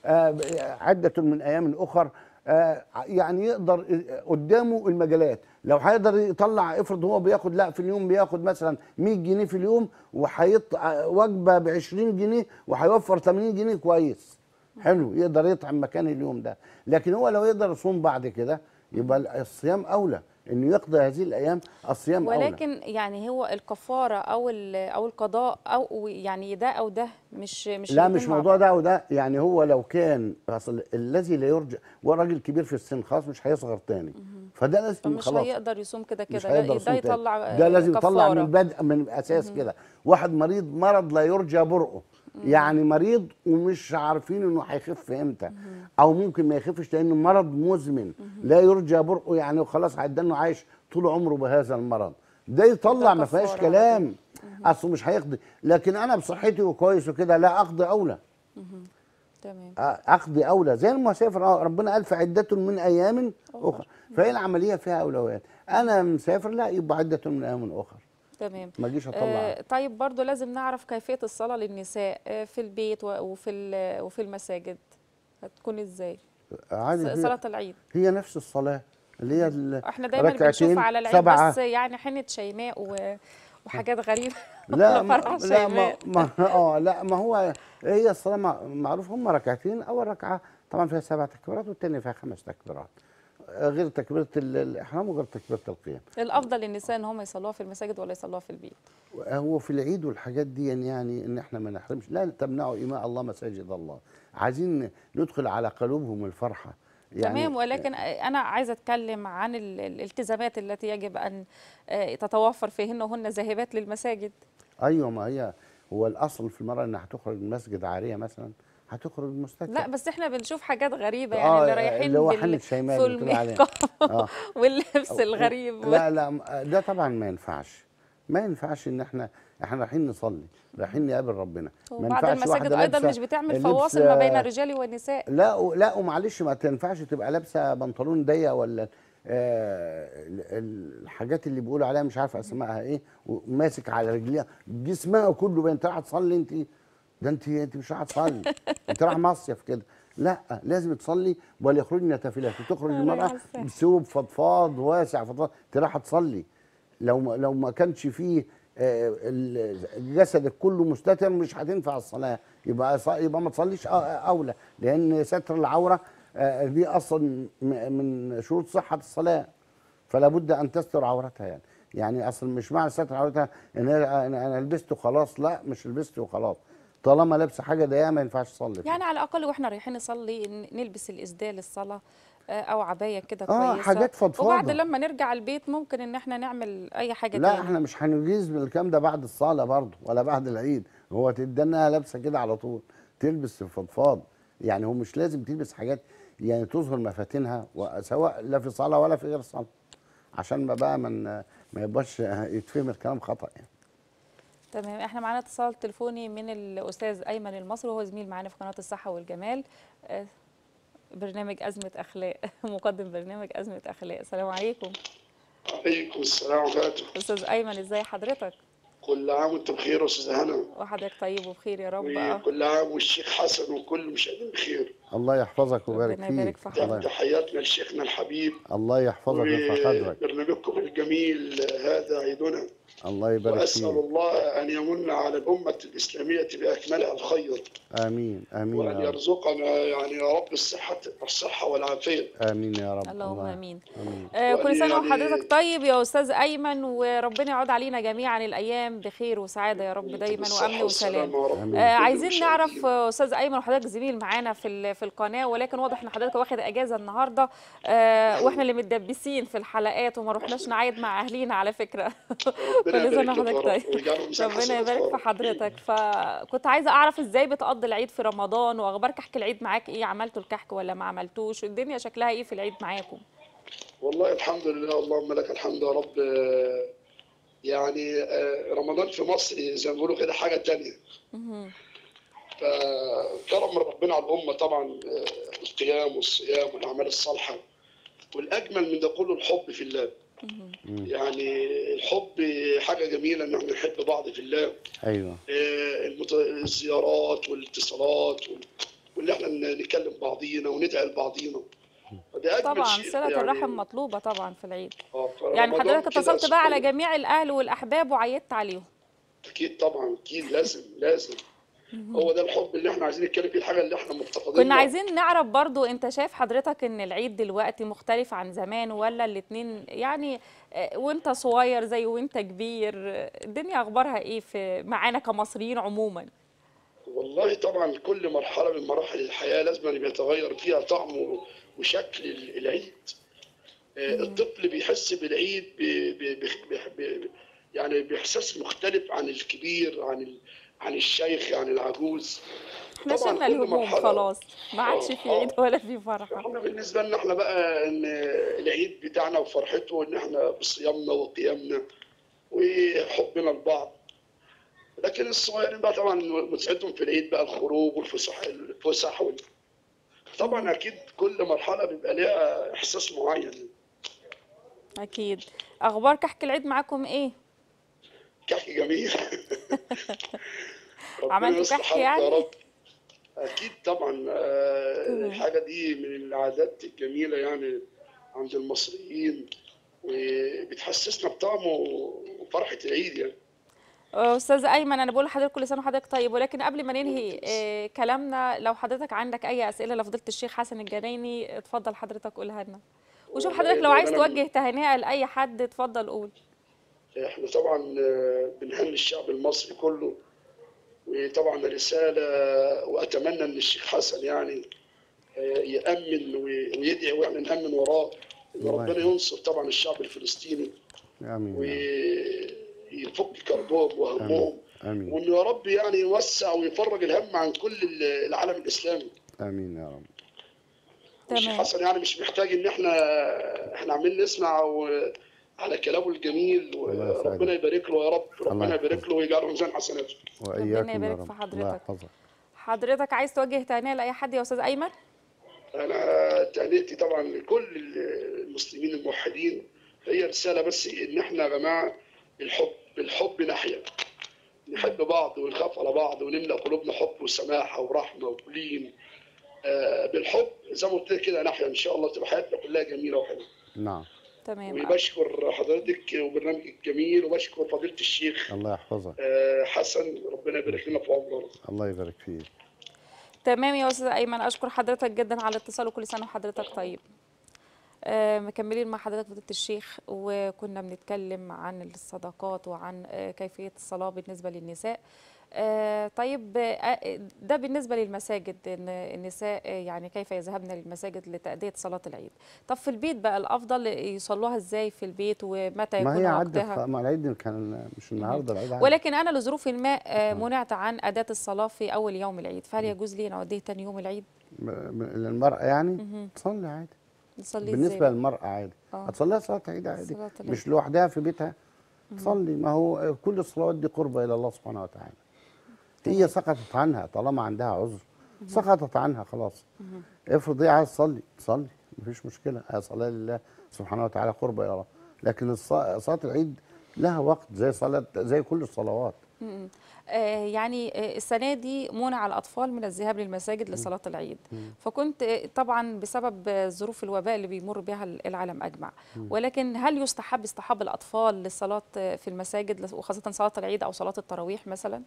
آه، عده من ايام اخر آه، يعني يقدر قدامه المجالات لو هيقدر يطلع افرض هو بياخد لا في اليوم بياخد مثلا 100 جنيه في اليوم وهيط وجبه ب 20 جنيه وهيوفر 80 جنيه كويس حلو يقدر يطعم مكان اليوم ده لكن هو لو يقدر يصوم بعد كده يبقى الصيام اولى انه يقضي هذه الايام الصيام اولى ولكن يعني هو الكفاره او ال- او القضاء او يعني ده او ده مش مش لا الاتنين مش مع موضوع بعض. ده وده يعني هو لو كان اصل الذي لا يرجى هو راجل كبير في السن خلاص مش هيصغر تاني فده لازم فمش خلاص هيقدر يصوم كده مش كده هيقدر ده, يصوم ده تاني. يطلع ده لازم يطلع من كفارة. البدء من الاساس كده واحد مريض مرض لا يرجى برؤه يعني مريض ومش عارفين انه هيخف امتى او ممكن ما يخفش لانه مرض مزمن لا يرجى برؤه يعني خلاص عدى انه عايش طول عمره بهذا المرض ده يطلع ما فيهاش كفارة على كلام اصله مش هيقضي لكن انا بصحتي وكويس وكده لا اقضي اولى تمام اقضي اولى زي المسافر اه ربنا قال فعدة من ايام اخرى فهي العمليه فيها اولويات انا مسافر لا يبقى عده من ايام اخرى تمام ما اجيش اطلع آه طيب برضو لازم نعرف كيفيه الصلاه للنساء آه في البيت و- وفي ال- وفي المساجد هتكون ازاي عادي هي, صلاه العيد هي نفس الصلاه اللي هي ال- احنا دايما بنشوف ركعتين على العيد سبعة. بس يعني حنه شيماء و... وحاجات غريبه لا ولا ما فرح لا ما, شيماء ما اه لا ما هو هي الصلاه مع- معروف هم ركعتين اول ركعه طبعا فيها سبع تكبيرات والثانيه فيها خمس تكبيرات آه، غير تكبيره ال- الاحرام وغير تكبيره القيام الافضل للنساء ان هم يصلوها في المساجد ولا يصلوها في البيت هو في العيد والحاجات دي يعني ان احنا ما نحرمش لا تمنعوا اماء الله مساجد الله عايزين ندخل على قلوبهم الفرحه يعني تمام ولكن انا عايزه اتكلم عن ال- الالتزامات التي يجب ان آه، تتوفر فيهن وهن ذاهبات للمساجد ايوه ما هي هو الاصل في المراه انها هتخرج من مسجد عاريه مثلا هتخرج مستكبر لا بس احنا بنشوف حاجات غريبه يعني آه، اللي رايحين اللي هو بال- حنة شيماء في اللي بتقول عليه. الميك اب آه. واللبس الغريب لا لا ده طبعا ما ينفعش ما ينفعش ان احنا احنا رايحين نصلي رايحين نقابل ربنا ما وبعض ينفعش المساجد واحدة ايضا لابسة مش بتعمل لبس، فواصل ما بين آه، الرجال والنساء لا و- لا ومعلش ما تنفعش تبقى لابسه بنطلون ضيق ولا آه ال- الحاجات اللي بيقولوا عليها مش عارف اسمائها ايه وماسك على رجليها جسمها كله باين انت رايحه تصلي انت ده انت انت مش رايحه تصلي انت رايحه مصيف كده لا لازم تصلي وليخرجن تافلات تخرج أنا المراه عارفة. بثوب فضفاض واسع فضفاض انت رايحه تصلي لو ما لو ما كانش فيه آه، ال- جسدك كله مستتر مش هتنفع الصلاه يبقى ص- يبقى ما تصليش أ- اولى لان ستر العوره آه، دي اصلا م- من شروط صحه الصلاه فلا بد ان تستر عورتها يعني يعني اصلا مش معنى ستر عورتها ان هي- انا أنا لبست وخلاص لا مش لبست وخلاص طالما لابسه حاجه ضيقه ما ينفعش تصلي فيها. يعني على الاقل واحنا رايحين نصلي ن- نلبس الاسدال للصلاه آه، او عبايه كده آه، كويسه حاجات فضفاضة. وبعد لما نرجع البيت ممكن ان احنا نعمل اي حاجه لا تاني احنا مش هنجيز بالكلام ده بعد الصلاه برضه ولا بعد العيد هو تدنها لابسه كده على طول تلبس فضفاض يعني هو مش لازم تلبس حاجات يعني تظهر مفاتنها و- سواء لا في صلاه ولا في غير صلاه عشان ما بقى من ما يبقاش يتفهم الكلام خطا يعني تمام احنا معانا اتصال تليفوني من الاستاذ ايمن المصري وهو زميل معانا في قناه الصحه والجمال آه، برنامج ازمه اخلاق مقدم برنامج ازمه اخلاق السلام عليكم عليكم السلام ورحمة الله استاذ ايمن ازاي حضرتك كل عام وانت بخير يا استاذ هنا وحضرتك طيب وبخير يا رب آه. وكل عام والشيخ حسن وكل المشاهدين بخير الله يحفظك ويبارك ربنا يبارك فيك في الله, حضرتك. تحياتنا لشيخنا الحبيب الله يحفظك ويرفع قدرك وبرنامجكم الجميل هذا عيدنا الله يبارك واسال فيك الله ان يمن على الامه الاسلاميه باكملها الخير امين امين وان يا رب يرزقنا يعني يا رب الصحه الصحه والعافيه امين يا رب اللهم الله. امين امين آه كل سنه يعني- وحضرتك طيب يا استاذ ايمن وربنا يعود علينا جميعا الايام بخير وسعاده يا رب دايما بالصحة وامن وسلام والسلامة يا رب. آمين. آه كل عايزين المشاهدين. نعرف آه، استاذ ايمن وحضرتك زميل معانا في ال- في القناه ولكن واضح ان حضرتك واخد اجازه النهارده آه واحنا اللي متدبسين في الحلقات وما رحناش نعايد مع اهلينا على فكره ربنا كل سنه يبارك لك يا وحضرتك رب طيب ويجعله ميزان ربنا حسنات يبارك يا في رب. حضرتك فكنت عايزه اعرف ازاي بتقضي العيد في رمضان واخبار كحك العيد معاك ايه عملتوا الكحك ولا ما عملتوش الدنيا شكلها ايه في العيد معاكم والله الحمد لله اللهم لك الحمد يا رب آه، يعني آه، رمضان في مصر زي ما بيقولوا كده حاجة تانية مهم. فكرم من ربنا على الأمة طبعا آه، القيام والصيام والأعمال الصالحة والأجمل من ده كله الحب في الله مهم. مم. يعني الحب حاجة جميلة إن احنا نحب بعض في الله ايوه آه، المت- الزيارات والاتصالات وال- وان احنا ن- نكلم بعضينا وندعي لبعضينا فده اجمل طبعا شيء صله يعني. الرحم مطلوبه طبعا في العيد آه، يعني فرمضان حضرتك كده اتصلت بقى على سبحان- جميع الاهل والاحباب وعيدت عليهم اكيد طبعا اكيد لازم لازم هو ده الحب اللي احنا عايزين نتكلم فيه الحاجه اللي احنا مفتقدينها كنا عايزين نعرف برضو انت شايف حضرتك ان العيد دلوقتي مختلف عن زمان ولا الاتنين يعني آه، وانت صغير زي وانت كبير آه، الدنيا اخبارها ايه في معانا كمصريين عموما والله طبعا كل مرحله من مراحل الحياه لازم أن يتغير فيها طعم و- وشكل ال- العيد آه، الطفل بيحس بالعيد ب... ب... ب... ب... ب... يعني باحساس مختلف عن الكبير عن ال... عن الشيخ عن العجوز احنا طبعاً شلنا كل الهموم مرحلة- خلاص ما عادش في آه. عيد ولا في فرحه احنا بالنسبه لنا احنا بقى ان العيد بتاعنا وفرحته ان احنا بصيامنا وقيامنا وحبنا لبعض لكن الصغيرين بقى طبعا متعتهم في العيد بقى الخروج والفسح الفسح وال... طبعا اكيد كل مرحله بيبقى ليها احساس معين اكيد اخبار كحك العيد معاكم ايه كحك جميل ربنا عملتوا يصلح كحك حالك يعني؟ يا رب اكيد طبعا آه، مم. الحاجه دي من العادات الجميله يعني عند المصريين وبتحسسنا بطعم وفرحه العيد يعني استاذ ايمن انا بقول لحضرتك كل سنه وحضرتك طيب ولكن قبل ما ننهي آه، كلامنا لو حضرتك عندك اي اسئله لفضيله الشيخ حسن الجنايني اتفضل حضرتك قولها لنا وشوف والله حضرتك لو عايز أنا- توجه تهنئه لاي حد اتفضل قول احنا طبعا آه، بنهني الشعب المصري كله وطبعا رساله واتمنى ان الشيخ حسن يعني آه، يامن و- ويدعي واحنا نامن وراه ان الله ربنا يخليك. ينصر طبعا الشعب الفلسطيني امين يا ويفك كربهم رب. وهمهم امين وانه يا رب يعني يوسع ويفرج الهم عن كل العالم الاسلامي امين يا رب الشيخ تمام حسن يعني مش محتاج ان احنا احنا عمالين نسمع و- على كلامه الجميل الله يسعدك. وربنا يبارك له يا رب الله ربنا يبارك يحفظك. له ويجعله في ميزان حسناته واياكم يبارك يا في رب حضرتك. الله يحفظك حضرتك عايز توجه تهنئه لاي حد يا استاذ ايمن انا تهنئتي طبعا لكل المسلمين الموحدين هي رساله بس ان احنا يا جماعه الحب الحب نحيا نحب بعض ونخاف على بعض ونملا قلوبنا حب وسماحه ورحمه ولين آه، بالحب زي ما قلت لك كده نحيا ان شاء الله تبقى حياتنا كلها جميله وحلوه نعم تمام وبشكر حضرتك وبرنامجك الجميل وبشكر فضيله الشيخ الله يحفظك آه، حسن ربنا يبارك لنا في عمره الله يبارك فيك تمام يا استاذ ايمن اشكر حضرتك جدا على الاتصال وكل سنه وحضرتك طيب آه، مكملين مع حضرتك فضيله الشيخ وكنا بنتكلم عن الصداقات وعن آه، كيفيه الصلاه بالنسبه للنساء آه، طيب آه، ده بالنسبه للمساجد ان النساء آه، يعني كيف يذهبن للمساجد لتاديه صلاه العيد طب في البيت بقى الافضل يصلوها ازاي في البيت ومتى ما يكون هي عدت وقتها ما العيد كان مش النهارده العيد عدت. ولكن انا لظروف ما آه، منعت عن اداه الصلاه في اول يوم العيد فهل يجوز لي ان اوديه تاني يوم العيد ب- ب- للمرأة يعني مهم. تصلي عادي نصلي بالنسبة ازاي للمرأة عادي آه. هتصليها صلاة عيد عادي صلاة العيد. مش لوحدها في بيتها تصلي ما هو كل الصلوات دي قربة إلى الله سبحانه وتعالى هي سقطت عنها طالما عندها عذر سقطت عنها خلاص افرض هي عايز تصلي تصلي مفيش مشكلة هي صلاة لله سبحانه وتعالى قربة إلى الله لكن الص- صلاة العيد لها وقت زي صلاة زي كل الصلوات م-م. آه، يعني آه، السنة دي منع الأطفال من الذهاب للمساجد لصلاة العيد فكنت آه، طبعا بسبب آه، ظروف الوباء اللي بيمر بها العالم أجمع ولكن هل يستحب اصطحاب الأطفال للصلاة آه، في المساجد لس- وخاصة صلاة العيد أو صلاة التراويح مثلا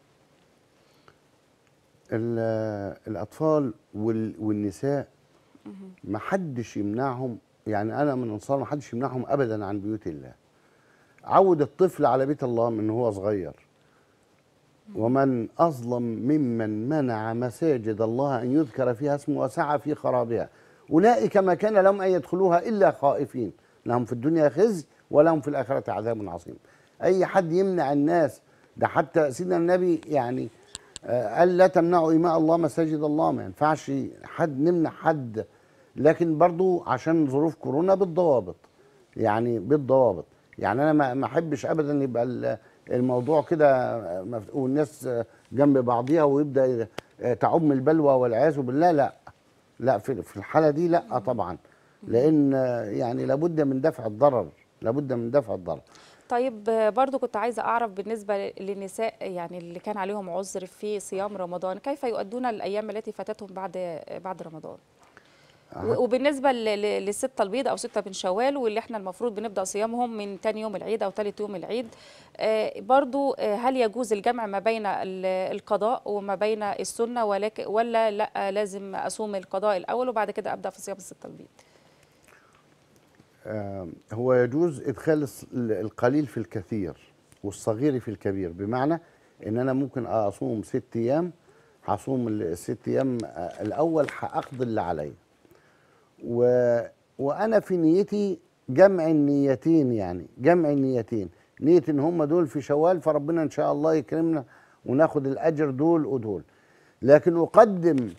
ال- الاطفال وال- والنساء ما حدش يمنعهم يعني انا من انصار ما حدش يمنعهم ابدا عن بيوت الله عود الطفل على بيت الله من هو صغير ومن اظلم ممن منع مساجد الله ان يذكر فيها اسمه وسعى في خرابها اولئك ما كان لهم ان يدخلوها الا خائفين لهم في الدنيا خزي ولهم في الاخره عذاب عظيم اي حد يمنع الناس ده حتى سيدنا النبي يعني آه، قال لا تمنعوا إماء الله مساجد الله ما ينفعش حد نمنع حد لكن برضو عشان ظروف كورونا بالضوابط يعني بالضوابط يعني انا ما ما احبش ابدا يبقى ال- الموضوع كده مف- والناس جنب بعضيها ويبدا تعم البلوى والعياذ بالله لا لا في في الحاله دي لا طبعا لان يعني لابد من دفع الضرر لابد من دفع الضرر طيب آه، برضو كنت عايزة أعرف بالنسبة للنساء يعني اللي كان عليهم عذر في صيام رمضان كيف يؤدون الأيام التي فاتتهم بعد بعد رمضان و- وبالنسبة ل- ل- للستة البيض أو ستة من شوال واللي احنا المفروض بنبدأ صيامهم من تاني يوم العيد أو تالت يوم العيد آه، برضو آه، هل يجوز الجمع ما بين ال- القضاء وما بين السنة ولكن ولا لا لازم أصوم القضاء الأول وبعد كده أبدأ في صيام الستة البيض آه، هو يجوز ادخال الص- القليل في الكثير والصغير في الكبير بمعنى ان انا ممكن اصوم ست ايام هصوم ال- الست ايام آه، الاول هاقضي اللي عليا و... وانا في نيتي جمع النيتين يعني جمع النيتين نيه ان هم دول في شوال فربنا ان شاء الله يكرمنا وناخد الاجر دول ودول لكن اقدم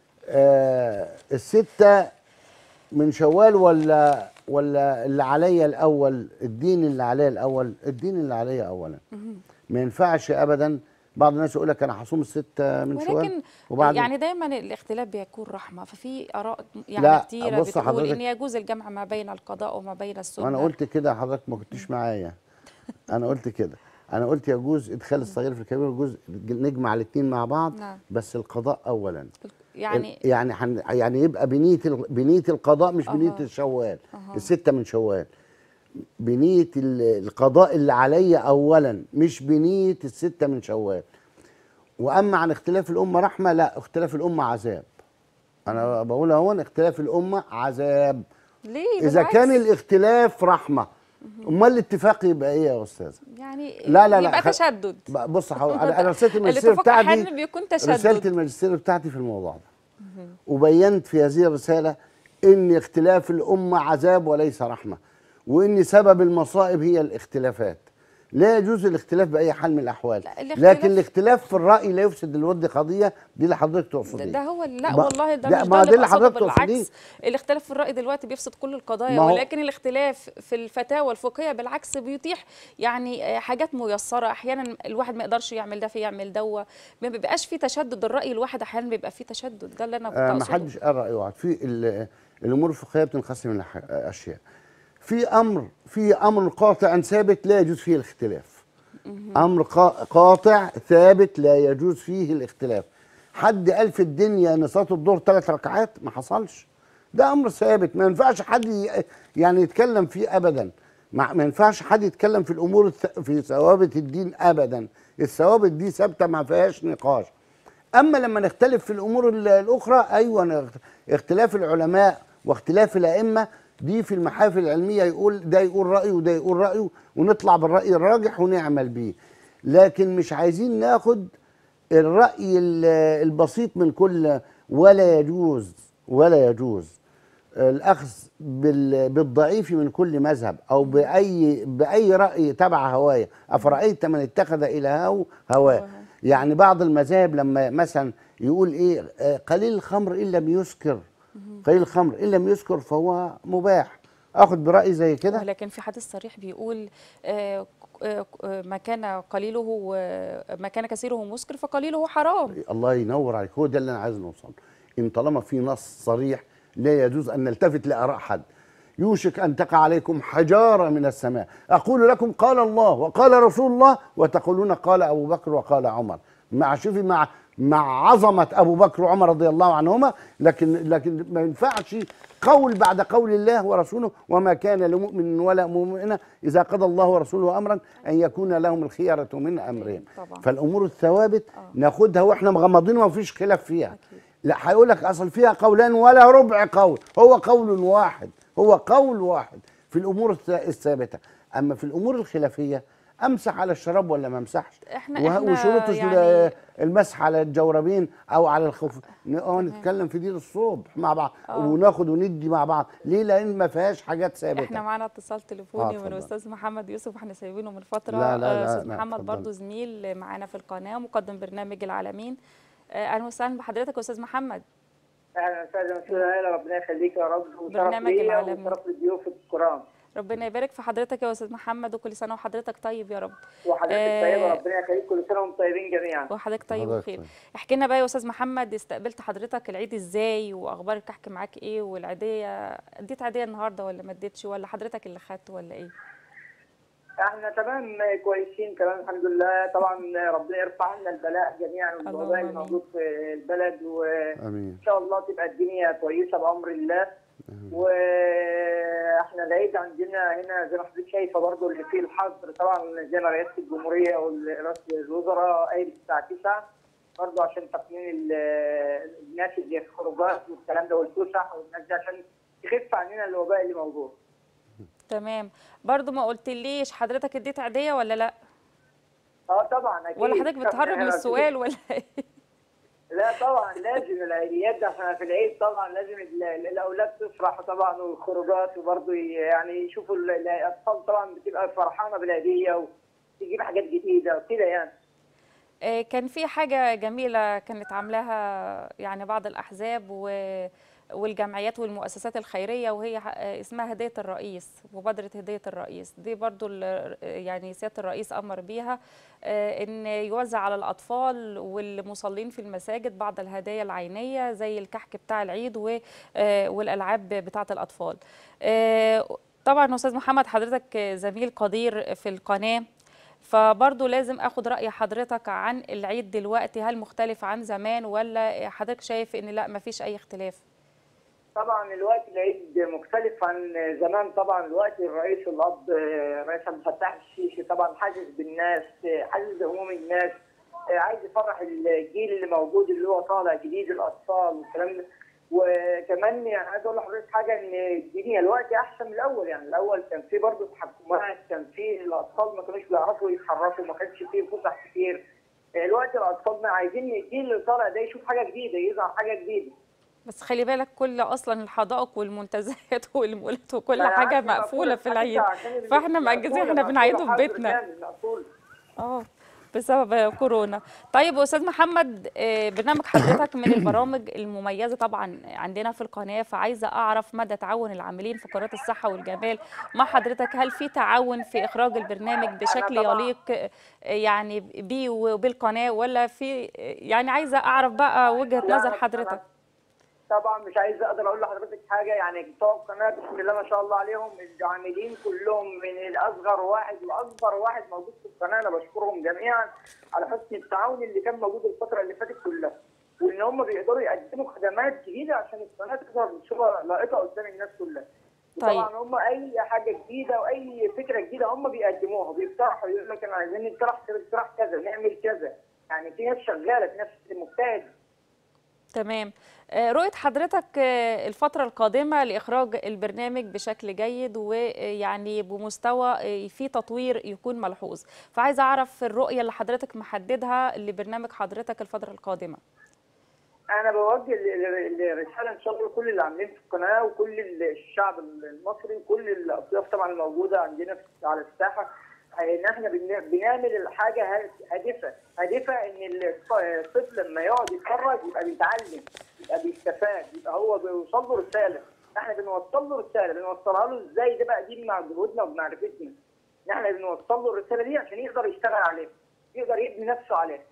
آه السته من شوال ولا ولا اللي عليا الاول الدين اللي عليا الاول الدين اللي عليا اولا ما ينفعش ابدا بعض الناس يقول لك انا هصوم السته من شوال ولكن وبعد يعني دايما الاختلاف بيكون رحمه ففي اراء يعني لا، كتيره بص بتقول حضرتك- ان يجوز الجمع ما بين القضاء وما بين السنه وانا قلت كده حضرتك ما كنتش معايا انا قلت كده انا قلت يجوز ادخال الصغير في الكبير يجوز نجمع الاثنين مع بعض نعم. بس القضاء اولا يعني يعني حن يعني يبقى بنيه ال- بنيه القضاء مش بنيه أها. الشوال أها. السته من شوال بنيه ال- القضاء اللي عليا اولا مش بنيه السته من شوال واما عن اختلاف الامه رحمه لا اختلاف الامه عذاب انا بقول اهو اختلاف الامه عذاب ليه اذا بالعكس. كان الاختلاف رحمه امال الاتفاق يبقى ايه يا استاذه يعني لا لا لا يبقى خ- تشدد ب- بص حاول انا انا رساله الماجستير الاتفاق احيانا بتاعتي بيكون رساله تشدد الماجستير بتاعتي في الموضوع ده وبينت في هذه الرساله ان اختلاف الامه عذاب وليس رحمه وان سبب المصائب هي الاختلافات لا يجوز الاختلاف باي حال من الاحوال لا، الاختلاف- لكن الاختلاف في الراي لا يفسد الود قضيه دي اللي حضرتك ده, تقصديه ده هو لا ما- والله ده, ده- مش ما ده ده اللي اللي بقصده حضرتك تقصديه. بالعكس الاختلاف في الراي دلوقتي بيفسد كل القضايا ما هو- ولكن الاختلاف في الفتاوى الفقهيه بالعكس بيتيح يعني آه، حاجات ميسره احيانا الواحد ما يقدرش يعمل ده فيعمل ده ما بيبقاش في تشدد الراي الواحد احيانا بيبقى فيه تشدد ده اللي انا كنت آه ما اقصده حدش قال رايه واحد في ال- الامور الفقهيه بتنقسم الى ح- اشياء في امر في امر قاطع ثابت لا يجوز فيه الاختلاف امر قا- قاطع ثابت لا يجوز فيه الاختلاف حد قال في الدنيا ان صلاه الظهر ثلاث ركعات ما حصلش ده امر ثابت ما ينفعش حد ي- يعني يتكلم فيه ابدا ما ما ينفعش حد يتكلم في الامور الث- في ثوابت الدين ابدا الثوابت دي ثابته ما فيهاش نقاش اما لما نختلف في الامور ال- الاخرى ايوه نخ- اختلاف العلماء واختلاف الائمه دي في المحافل العلميه يقول ده يقول رايه وده يقول رايه ونطلع بالراي الراجح ونعمل بيه لكن مش عايزين ناخد الراي ال- البسيط من كل ولا يجوز ولا يجوز الاخذ بال- بالضعيف من كل مذهب او باي باي راي تبع هوايه افرايت من اتخذ الهه هواه يعني بعض المذاهب لما مثلا يقول ايه آه، قليل الخمر ان لم يسكر قليل الخمر ان لم يسكر فهو مباح اخد براي زي كده ولكن في حديث صريح بيقول آه، آه، آه، ما كان قليله آه، ما كان كثيره مسكر فقليله حرام الله ينور عليك هو ده اللي انا عايز نوصل ان طالما في نص صريح لا يجوز ان نلتفت لاراء حد يوشك ان تقع عليكم حجاره من السماء اقول لكم قال الله وقال رسول الله وتقولون قال ابو بكر وقال عمر مع شوفي مع مع عظمه ابو بكر وعمر رضي الله عنهما لكن لكن ما ينفعش قول بعد قول الله ورسوله وما كان لمؤمن ولا مؤمنه اذا قضى الله ورسوله امرا ان يكون لهم الخيره من امرهم طبعا. فالامور الثوابت ناخدها واحنا مغمضين وما فيش خلاف فيها لا هيقول لك اصل فيها قولان ولا ربع قول هو قول واحد هو قول واحد في الامور الث- الثابته اما في الامور الخلافيه امسح على الشراب ولا ما امسحش إحنا- وه- إحنا وشروط ال- يعني- المسح على الجوربين او على الخف اه نتكلم في دي للصبح مع بعض آه. وناخد وندي مع بعض ليه لان ما فيهاش حاجات ثابته احنا معانا اتصال تليفوني آه، من اتفضل. الاستاذ محمد يوسف احنا سايبينه من فتره لا، لا، آه، لا، استاذ لا، محمد اتفضل. برضو زميل معانا في القناه مقدم برنامج العالمين آه، اهلا وسهلا بحضرتك يا استاذ محمد اهلا وسهلا مسؤول العائله ربنا يخليك يا رب وشرف برنامج ليا العالمي. وشرف للضيوف الكرام ربنا يبارك في حضرتك يا استاذ محمد وكل سنه وحضرتك طيب يا رب وحضرتك آه، طيبه ربنا يخليك كل سنه وانتم طيبين جميعا وحضرتك طيب حضرتك وخير طيب. احكي لنا بقى يا استاذ محمد استقبلت حضرتك العيد ازاي واخبار الكحك معاك ايه والعيديه اديت عيديه النهارده ولا ما اديتش ولا حضرتك اللي خدت ولا ايه احنا تمام كويسين تمام الحمد لله طبعا ربنا يرفع عنا البلاء جميعا اللهم والوباء اللي آمين. موجود في البلد وان امين شاء الله تبقى الدنيا كويسه بامر الله واحنا العيد عندنا هنا زي ما حضرتك شايفه برضه اللي فيه الحظر طبعا زي ما رئاسه الجمهوريه ورئاسه الوزراء قايل الساعه 9 برضه عشان تقنين ال- الناس اللي في الخروجات والكلام ده والفسح والناس دي عشان تخف عننا الوباء اللي موجود. تمام برضو ما قلتليش حضرتك اديت عيديه ولا لا اه طبعا اكيد ولا حضرتك بتهرب من السؤال ولا إيه؟ لا طبعا لازم العيديات ده احنا في العيد طبعا لازم ال- ال- الاولاد تفرح طبعا والخروجات وبرضه ي- يعني يشوفوا ال- الاطفال طبعا بتبقى فرحانه بالعيديه وتجيب حاجات جديده وكده يعني آه، كان في حاجة جميلة كانت عاملاها يعني بعض الأحزاب و- والجمعيات والمؤسسات الخيرية وهي ح- آه، اسمها هدية الرئيس مبادرة هدية الرئيس دي برضو ال- يعني سيادة الرئيس أمر بيها آه، إن يوزع على الأطفال والمصلين في المساجد بعض الهدايا العينية زي الكحك بتاع العيد و- آه، والألعاب بتاعة الأطفال آه، طبعا أستاذ محمد حضرتك زميل قدير في القناة فبرضه لازم اخد راي حضرتك عن العيد دلوقتي هل مختلف عن زمان ولا حضرتك شايف ان لا مفيش اي اختلاف طبعا الوقت العيد مختلف عن زمان طبعا الوقت الرئيس الاب آه، الرئيس عبد الفتاح السيسي طبعا حاسس بالناس آه، حاسس بهموم الناس آه، عايز يفرح الجيل اللي موجود اللي هو طالع جديد الاطفال والكلام ده وكمان يعني عايز اقول لحضرتك حاجه ان الدنيا الوقت احسن من الاول يعني الاول كان في برضه تحكمات كان في الاطفال ما كانوش بيعرفوا يتحركوا ما كانش فيه فسح كتير الوقت الاطفال ما عايزين الجيل اللي طالع ده يشوف حاجه جديده يظهر حاجه جديده بس خلي بالك كل اصلا الحدائق والمنتزهات والمولات وكل أنا حاجه عارفة مقفوله في حتى العيد عشان اللي فاحنا مقفولة، مأجزين احنا مقفولة، بنعيده في حظر بيتنا كامل، مقفول. اه بسبب كورونا طيب استاذ محمد آه، برنامج حضرتك من البرامج المميزه طبعا عندنا في القناه فعايزه اعرف مدى تعاون العاملين في قناه الصحه والجمال مع حضرتك هل في تعاون في اخراج البرنامج بشكل طبعاً- يليق آه، يعني بيه وبالقناه ولا في يعني عايزه اعرف بقى وجهه لا، نظر أنا- حضرتك أنا طبعا مش عايز اقدر اقول لحضرتك حاجه يعني بتوع القناه بسم الله ما شاء الله عليهم العاملين كلهم من الاصغر واحد لاكبر واحد موجود في القناه انا بشكرهم جميعا على حسن التعاون اللي كان موجود الفتره اللي فاتت كلها وان هم بيقدروا يقدموا خدمات جديده عشان القناه تظهر بصوره لائقه قدام الناس كلها طيب. طبعا هم اي حاجه جديده واي فكره جديده هم بيقدموها بيقترحوا يقول لك انا عايزين نقترح نقترح كذا نعمل كذا يعني في ناس شغاله في ناس مجتهده تمام آه، رؤية حضرتك آه، الفترة القادمة لإخراج البرنامج بشكل جيد ويعني بمستوى آه، في تطوير يكون ملحوظ فعايزة أعرف الرؤية اللي حضرتك محددها لبرنامج حضرتك الفترة القادمة انا بوجه ال- ال- الرساله ان شاء الله لكل اللي عاملين في القناه وكل الشعب المصري وكل الاطياف طبعا الموجوده عندنا في- على الساحه ان احنا بن- بنعمل الحاجه ه- هادفه هادفه ان الط- الطفل لما يقعد يتفرج يبقى بيتعلم يبقى بيستفاد يبقى هو بيوصل له رساله احنا بنوصل له رساله بنوصلها له ازاي ده بقى دي مع جهودنا وبمعرفتنا ان احنا بنوصل له الرساله دي عشان يقدر يشتغل عليها يقدر يبني نفسه عليها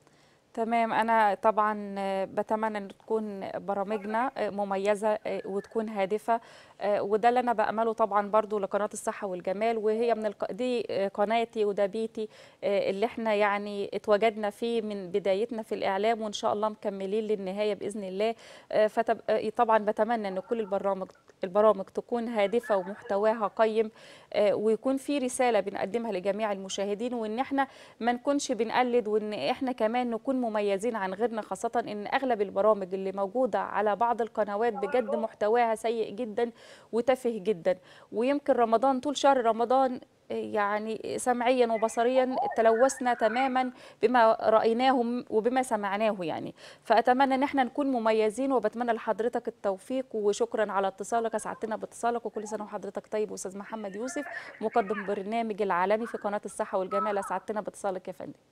تمام أنا طبعا آه، بتمنى أن تكون برامجنا آه، مميزة آه، وتكون هادفة آه، وده اللي أنا بأمله طبعا برضو لقناة الصحة والجمال وهي من الق... دي آه، قناتي وده بيتي آه، اللي احنا يعني اتواجدنا فيه من بدايتنا في الإعلام وإن شاء الله مكملين للنهاية بإذن الله آه، فتب... آه، طبعا بتمنى أن كل البرامج البرامج تكون هادفة ومحتواها قيم آه، ويكون في رسالة بنقدمها لجميع المشاهدين وإن احنا ما نكونش بنقلد وإن احنا كمان نكون مميزين عن غيرنا خاصة إن أغلب البرامج اللي موجودة على بعض القنوات بجد محتواها سيء جدا وتافه جدا ويمكن رمضان طول شهر رمضان يعني سمعيا وبصريا تلوثنا تماما بما رأيناه وبما سمعناه يعني فأتمنى ان احنا نكون مميزين وبتمنى لحضرتك التوفيق وشكرا على اتصالك اسعدتنا باتصالك وكل سنة وحضرتك طيب أستاذ محمد يوسف مقدم برنامج العالمي في قناة الصحة والجمال اسعدتنا باتصالك يا فندم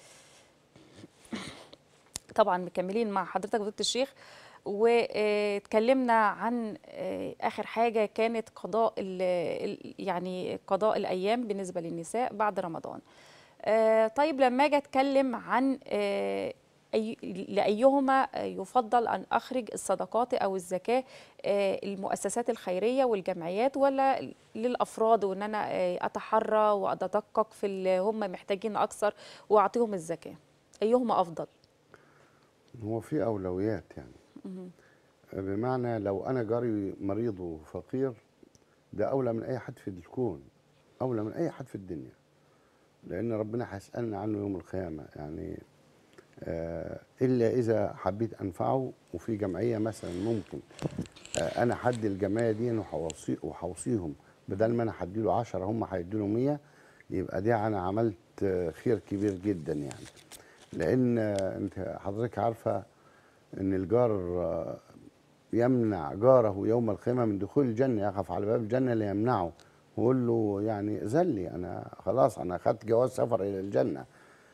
طبعا مكملين مع حضرتك فضيله الشيخ واتكلمنا عن آه، اخر حاجه كانت قضاء ال- ال- يعني قضاء الايام بالنسبه للنساء بعد رمضان آه، طيب لما اجي اتكلم عن آه، أي لأيهما آه، يفضل أن أخرج الصدقات أو الزكاة آه، المؤسسات الخيرية والجمعيات ولا للأفراد وأن أنا آه، أتحرى وأتدقق في اللي هم محتاجين أكثر وأعطيهم الزكاة أيهما أفضل؟ هو في اولويات يعني بمعنى لو انا جاري مريض وفقير ده اولى من اي حد في الكون اولى من اي حد في الدنيا لان ربنا هيسالنا عنه يوم القيامه يعني آه الا اذا حبيت انفعه وفي جمعيه مثلا ممكن آه انا حد الجمعيه دي وهوصي وهوصيهم بدل ما انا هديله 10 هم هيدوا له 100 يبقى دي انا عملت آه، خير كبير جدا يعني لان آه، انت حضرتك عارفه ان الجار آه، يمنع جاره يوم القيامه من دخول الجنه يقف على باب الجنه ليمنعه ويقول له يعني ذلي انا خلاص انا اخذت جواز سفر الى الجنه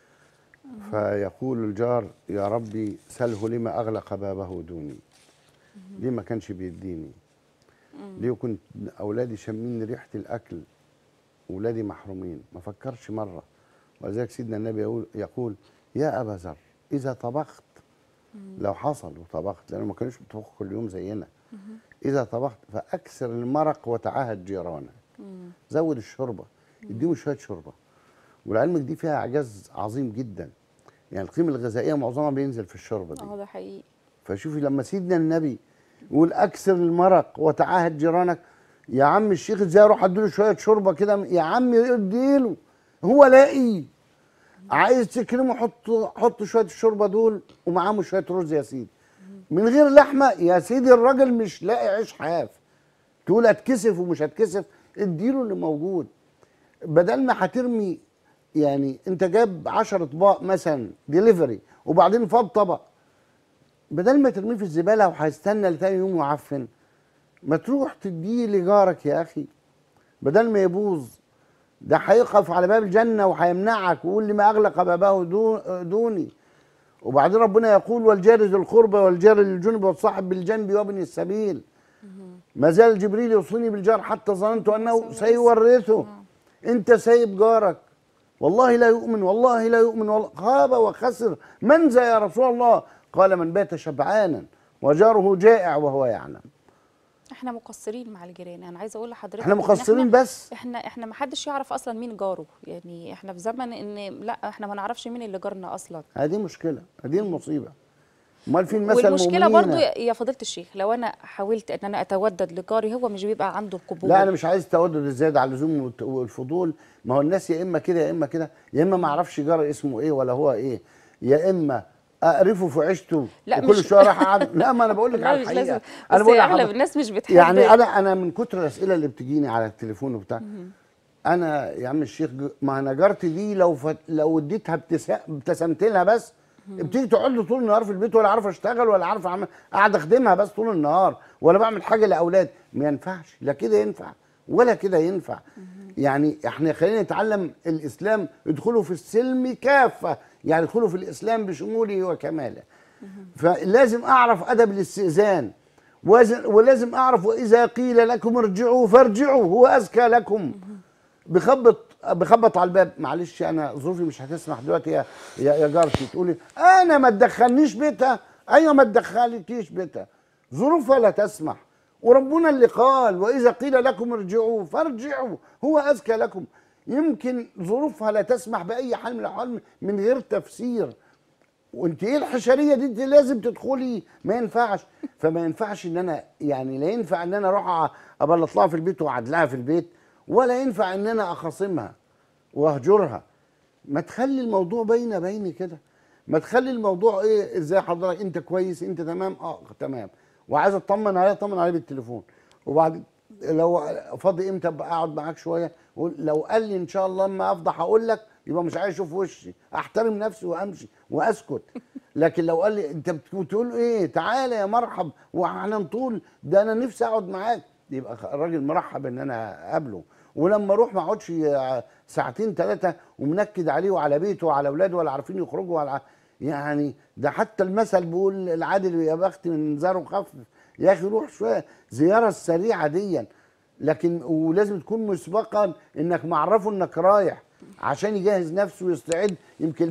فيقول الجار يا ربي سله لما اغلق بابه دوني ليه ما كانش بيديني ليه كنت اولادي شامين ريحه الاكل ولادي محرومين ما فكرش مره ولذلك سيدنا النبي يقول يقول يا ابا ذر اذا طبخت لو حصل وطبخت لانه ما كانوش بيطبخوا كل يوم زينا اذا طبخت فاكثر المرق وتعاهد جيرانك زود الشوربه اديهم شويه شوربه ولعلمك دي فيها اعجاز عظيم جدا يعني القيمه الغذائيه معظمها بينزل في الشوربه دي اه ده حقيقي فشوفي لما سيدنا النبي يقول اكثر المرق وتعاهد جيرانك يا عم الشيخ ازاي اروح اديله شويه شوربه كده يا عم اديله هو لاقي عايز تكرمه حط حط شويه الشوربه دول ومعاهم شويه رز يا سيدي من غير لحمه يا سيدي الراجل مش لاقي عيش حاف تقول اتكسف ومش هتكسف اديله اللي موجود بدل ما هترمي يعني انت جايب 10 اطباق مثلا ديليفري وبعدين فاض طبق بدل ما ترميه في الزباله وهيستنى لتاني يوم ويعفن ما تروح تديه لجارك يا اخي بدل ما يبوظ ده هيقف على باب الجنه وهيمنعك ويقول لي ما اغلق بابه دو- دوني وبعدين ربنا يقول والجار ذي القربى والجار للجنب والصاحب بالجنب وابن السبيل ما زال جبريل يوصيني بالجار حتى ظننت انه سيورثه انت سايب جارك والله لا يؤمن والله لا يؤمن والله خاب وخسر من ذا يا رسول الله قال من بات شبعانا وجاره جائع وهو يعلم احنا مقصرين مع الجيران انا عايزه اقول لحضرتك احنا إن مقصرين بس احنا احنا ما حدش يعرف اصلا مين جاره يعني احنا في زمن ان لا احنا ما نعرفش مين اللي جارنا اصلا هذه مشكله هذه المصيبه امال فين مثل والمشكله المؤمنين؟ برضو يا فضيله الشيخ لو انا حاولت ان انا اتودد لجاري هو مش بيبقى عنده القبول لا انا مش عايز تودد الزياده على اللزوم والت- والفضول ما هو الناس يا اما كده يا اما كده يا اما ما اعرفش جار اسمه ايه ولا هو ايه يا اما اقرفه في عيشته لا، وكل مش- شويه راح اقعد لا ما انا بقول لك لا على مش الحقيقه لازم انا بس بقول اغلب لحضرتك الناس مش بتحب يعني انا انا من كتر الاسئله اللي بتجيني على التليفون وبتاع انا يا عم الشيخ ج- ما انا جارتي دي لو فت لو اديتها ابتسا- ابتسمت لها بس بتيجي تقعد لي طول النهار في البيت ولا عارفه اشتغل ولا عارفه اعمل قاعد اخدمها بس طول النهار ولا بعمل حاجه لاولاد ما ينفعش لا كده ينفع ولا كده ينفع يعني احنا خلينا نتعلم الاسلام ادخلوا في السلم كافه يعني ادخلوا في الاسلام بشموله وكماله فلازم اعرف ادب الاستئذان وازن- ولازم اعرف واذا قيل لكم ارجعوا فارجعوا هو ازكى لكم بخبط بخبط على الباب معلش انا ظروفي مش هتسمح دلوقتي يا يا, يا جارتي تقولي انا ما تدخلنيش بيتها ايوه ما تدخلكيش بيتها ظروفها لا تسمح وربنا اللي قال واذا قيل لكم ارجعوا فارجعوا هو ازكى لكم يمكن ظروفها لا تسمح باي حال من الاحوال من غير تفسير وانت ايه الحشريه دي انت لازم تدخلي ما ينفعش فما ينفعش ان انا يعني لا ينفع ان انا اروح ابلط لها في البيت واقعد لها في البيت ولا ينفع ان انا اخاصمها واهجرها ما تخلي الموضوع بين بيني كده ما تخلي الموضوع ايه ازاي حضرتك انت كويس انت تمام اه تمام وعايز اطمن عليه اطمن عليه بالتليفون وبعد لو فاضي امتى ابقى اقعد معاك شويه وقول- لو قال لي ان شاء الله اما افضح اقول لك يبقى مش عايز اشوف وشي احترم نفسي وامشي واسكت لكن لو قال لي انت بتقول ايه تعالى يا مرحب واحنا نطول ده انا نفسي اقعد معاك يبقى الراجل مرحب ان انا اقابله ولما اروح ما اقعدش ساعتين ثلاثه ومنكد عليه وعلى بيته وعلى اولاده ولا عارفين يخرجوا ولا يعني ده حتى المثل بيقول العادل يا بخت من زاره خف يا اخي روح شويه زياره السريعه ديا لكن ولازم تكون مسبقا انك معرفه انك رايح عشان يجهز نفسه ويستعد يمكن البيت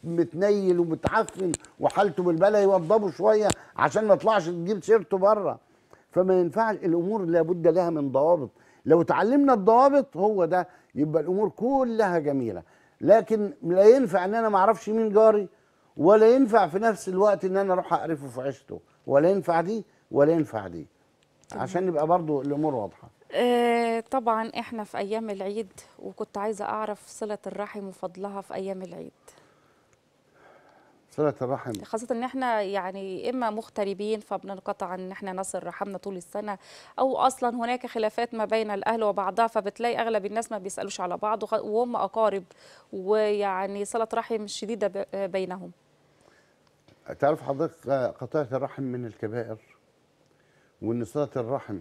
متنيل ومتعفن وحالته بالبلا يوضبه شويه عشان ما يطلعش تجيب سيرته بره فما ينفعش الامور لابد لها من ضوابط لو اتعلمنا الضوابط هو ده يبقى الامور كلها جميله لكن لا ينفع ان انا ما اعرفش مين جاري ولا ينفع في نفس الوقت ان انا اروح اقرفه في عيشته ولا ينفع دي ولا ينفع دي عشان يبقى برضو الامور واضحه آه، طبعا احنا في ايام العيد وكنت عايزه اعرف صله الرحم وفضلها في ايام العيد صله الرحم خاصه ان احنا يعني اما مغتربين فبننقطع ان احنا نصل رحمنا طول السنه او اصلا هناك خلافات ما بين الاهل وبعضها فبتلاقي اغلب الناس ما بيسالوش على بعض وخ- وهم اقارب ويعني صله رحم شديده ب- بينهم تعرف حضرتك قطيعة الرحم من الكبائر وإن صلة الرحم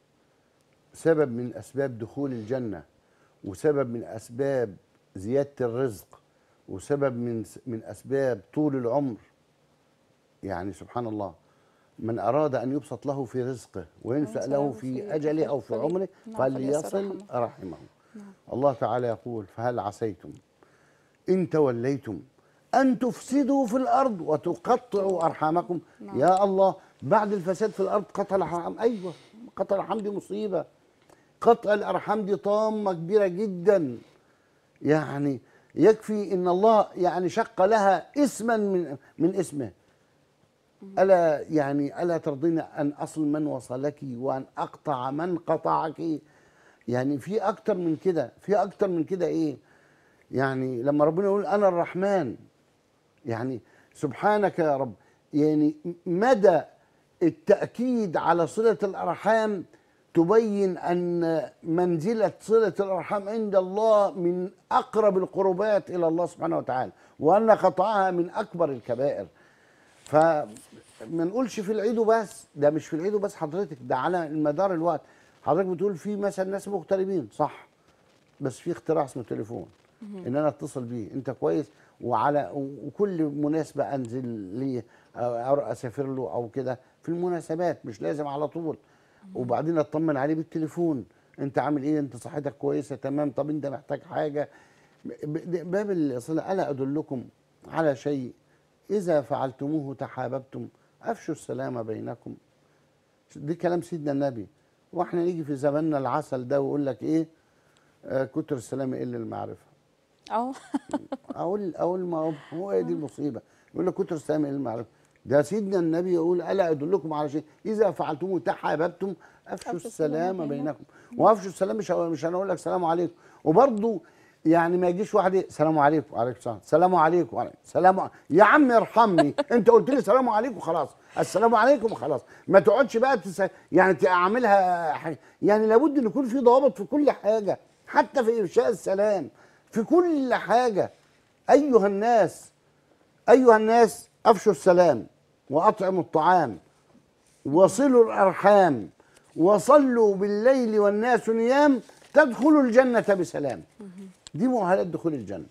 سبب من أسباب دخول الجنة وسبب من أسباب زيادة الرزق وسبب من من أسباب طول العمر يعني سبحان الله من أراد أن يبسط له في رزقه وينسأ وينسأ له له في في أجله أو في فلي- عمره نعم، فليصل فليصل رحمه الله تعالى يقول فهل عسيتم إن توليتم أن تفسدوا في الأرض وتقطعوا أرحامكم نعم. يا الله بعد الفساد في الأرض قطع الأرحام أيوة قطع الأرحام دي مصيبة قطع الأرحام دي طامة كبيرة جدا يعني يكفي إن الله يعني شق لها اسما من من اسمه ألا يعني ألا ترضين أن أصل من وصلك وأن أقطع من قطعك يعني في أكتر من كده في أكتر من كده إيه يعني لما ربنا يقول أنا الرحمن يعني سبحانك يا رب يعني مدى التأكيد على صلة الأرحام تبين أن منزلة صلة الأرحام عند الله من أقرب القربات إلى الله سبحانه وتعالى وأن قطعها من أكبر الكبائر فما نقولش في العيد وبس ده مش في العيد وبس حضرتك ده على المدار الوقت حضرتك بتقول في مثلا ناس مغتربين صح بس في اختراع اسمه تليفون ان انا اتصل بيه انت كويس وعلى وكل مناسبه انزل ليه او اسافر له او كده في المناسبات مش لازم على طول وبعدين اطمن عليه بالتليفون انت عامل ايه انت صحتك كويسه تمام طب انت محتاج حاجه ب- باب الصله الا ادلكم على شيء اذا فعلتموه تحاببتم افشوا السلام بينكم دي كلام سيدنا النبي واحنا نيجي في زماننا العسل ده ويقول لك ايه آه كتر السلام الا المعرفه اه اقول اقول ما هو هو هي دي المصيبه يقول لك كتر السلام الا المعرفه ده سيدنا النبي يقول الا ادلكم على شيء اذا فعلتموه تحاببتم افشوا أفشوا السلام السلام بينكم وافشوا السلام مش مش هنقول لك سلام عليكم وبرضه يعني ما يجيش واحد إيه، سلام عليكم وعليكم السلام سلام عليكم وعليكم سلام ع- يا عم ارحمني انت قلت لي سلام عليكم خلاص السلام عليكم خلاص ما تقعدش بقى تس... يعني تعملها حاجة. يعني لابد ان يكون في ضوابط في كل حاجه حتى في افشاء السلام في كل حاجه ايها الناس ايها الناس افشوا السلام واطعموا الطعام وصلوا الارحام وصلوا بالليل والناس نيام تدخلوا الجنه بسلام دي مؤهلات دخول الجنه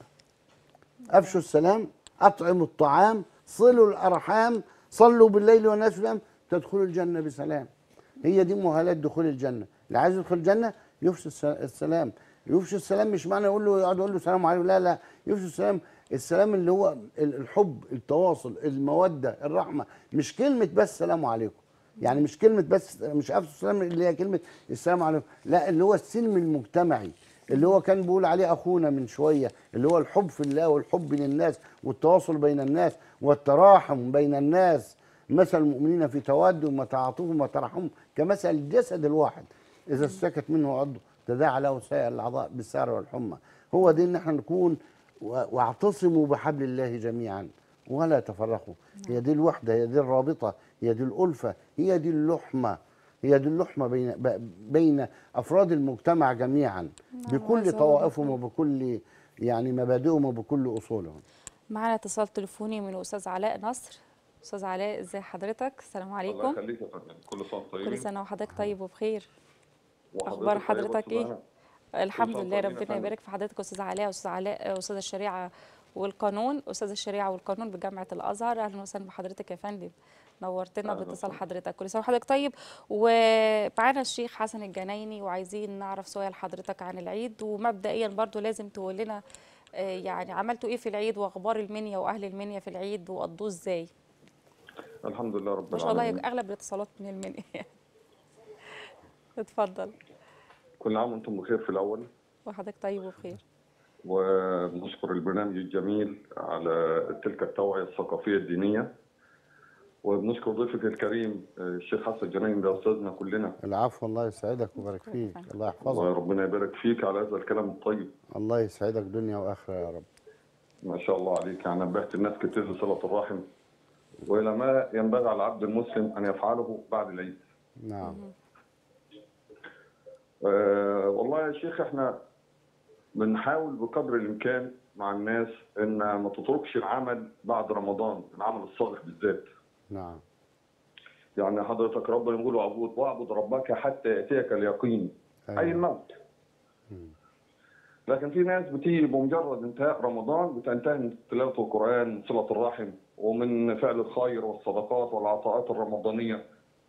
افشوا السلام اطعموا الطعام صلوا الارحام صلوا بالليل والناس نيام تدخلوا الجنه بسلام هي دي مؤهلات دخول الجنه اللي عايز يدخل الجنه يفشي الس- السلام يفشي السلام مش معنى يقول له يقعد يقول له سلام عليكم لا لا يفشي السلام السلام اللي هو ال- الحب التواصل الموده الرحمه مش كلمه بس سلام عليكم يعني مش كلمه بس مش افشوا السلام اللي هي كلمه السلام عليكم لا اللي هو السلم المجتمعي اللي هو كان بيقول عليه اخونا من شويه اللي هو الحب في الله والحب للناس والتواصل بين الناس والتراحم بين الناس مثل المؤمنين في تودهم وتعاطفهم وترحمهم كمثل الجسد الواحد اذا اشتكت منه عضو تداعى له سائر الاعضاء بالسهر والحمى هو دي ان احنا نكون و- واعتصموا بحبل الله جميعا ولا تفرقوا هي دي الوحده هي دي الرابطه هي دي الالفه هي دي اللحمه هي دي اللحمه بين ب- بين افراد المجتمع جميعا بكل وهذا هو طوائفهم وبكل يعني مبادئهم وبكل اصولهم معانا اتصال تليفوني من استاذ علاء نصر استاذ علاء ازي حضرتك السلام الله عليكم يخليك يا فندم كل سنه وانتم طيبين كل سنه وحضرتك طيب وبخير وحضرتك اخبار طيب حضرتك ايه وسلامة. الحمد سنة لله وطيبين يا ربنا فندم. يبارك في حضرتك استاذ علاء استاذ علاء استاذ الشريعه والقانون استاذ الشريعه والقانون بجامعه الازهر اهلا وسهلا بحضرتك يا فندم نورتنا أهلا باتصال وسهلا. حضرتك كل سنه وحضرتك طيب ومعانا الشيخ حسن الجنايني وعايزين نعرف سؤال حضرتك عن العيد ومبدئيا برضو لازم تقول لنا آه، يعني عملتوا ايه في العيد واخبار المنيا واهل المنيا في العيد وقضوه ازاي الحمد لله رب ما شاء الله العالمين اغلب الاتصالات من المنيا اتفضل كل عام وانتم بخير في الاول وحضرتك طيب وبخير ونشكر البرنامج الجميل على تلك التوعيه الثقافيه الدينيه وبنشكر ضيفك الكريم الشيخ حسن جنين ده استاذنا كلنا العفو الله يسعدك ويبارك فيك الله يحفظك وربنا يبارك فيك على هذا الكلام الطيب الله يسعدك دنيا واخره يا رب ما شاء الله عليك يعني نبهت الناس كتير لصله الرحم والى ما ينبغي على العبد المسلم ان يفعله بعد العيد نعم آه والله يا شيخ احنا بنحاول بقدر الامكان مع الناس ان ما تتركش العمل بعد رمضان العمل الصالح بالذات نعم يعني حضرتك ربنا يقول واعبد واعبد ربك حتى ياتيك اليقين أيوة. اي الموت لكن في ناس بتيجي بمجرد انتهاء رمضان بتنتهي من تلاوه القران من صله الرحم ومن فعل الخير والصدقات والعطاءات الرمضانيه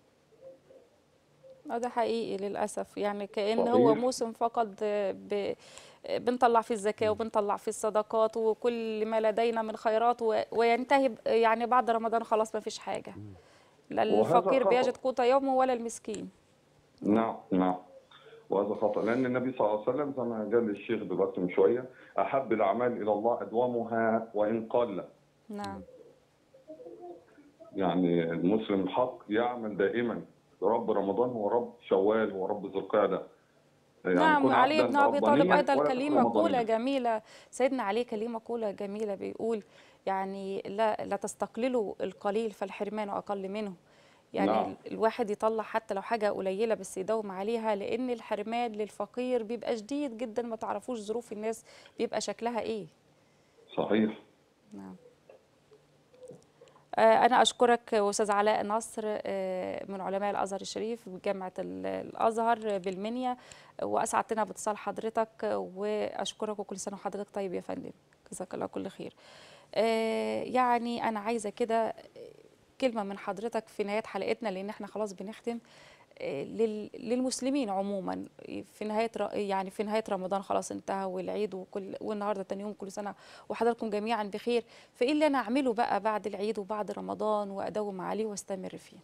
اه ده حقيقي للأسف يعني كأن صحيح. هو موسم فقط ب... بنطلع فيه الزكاة وبنطلع فيه الصدقات وكل ما لدينا من خيرات و... وينتهي ب- يعني بعد رمضان خلاص ما فيش حاجة لا وهذا الفقير خطأ. بيجد قوت يومه ولا المسكين نعم نعم وهذا خطأ لأن النبي صلى الله عليه وسلم زي ما قال الشيخ دلوقتي من شوية أحب الأعمال إلى الله أدومها وإن قل نعم يعني المسلم الحق يعمل دائما رب رمضان هو رب شوال هو رب ذو القعدة يعني نعم كن علي عبداً بن أبي طالب ربانياً أيضا ولا كلمة رمضانياً. قولة جميلة سيدنا علي كلمة قولة جميلة بيقول يعني لا لا تستقللوا القليل فالحرمان أقل منه يعني نعم. ال- الواحد يطلع حتى لو حاجة قليلة بس يداوم عليها لأن الحرمان للفقير بيبقى شديد جدا ما تعرفوش ظروف الناس بيبقى شكلها إيه صحيح نعم آه، أنا أشكرك أستاذ علاء نصر آه، من علماء الأزهر الشريف بجامعة ال- الأزهر بالمنيا وأسعدتنا باتصال حضرتك وأشكرك وكل سنة وحضرتك طيب يا فندم جزاك الله كل خير آه، يعني أنا عايزة كده كلمة من حضرتك في نهاية حلقتنا لأن احنا خلاص بنختم آه، لل- للمسلمين عموما في نهاية ر- يعني في نهاية رمضان خلاص انتهى والعيد وكل والنهارده تاني يوم كل سنة وحضراتكم جميعا بخير فايه اللي انا اعمله بقى بعد العيد وبعد رمضان واداوم عليه واستمر فيه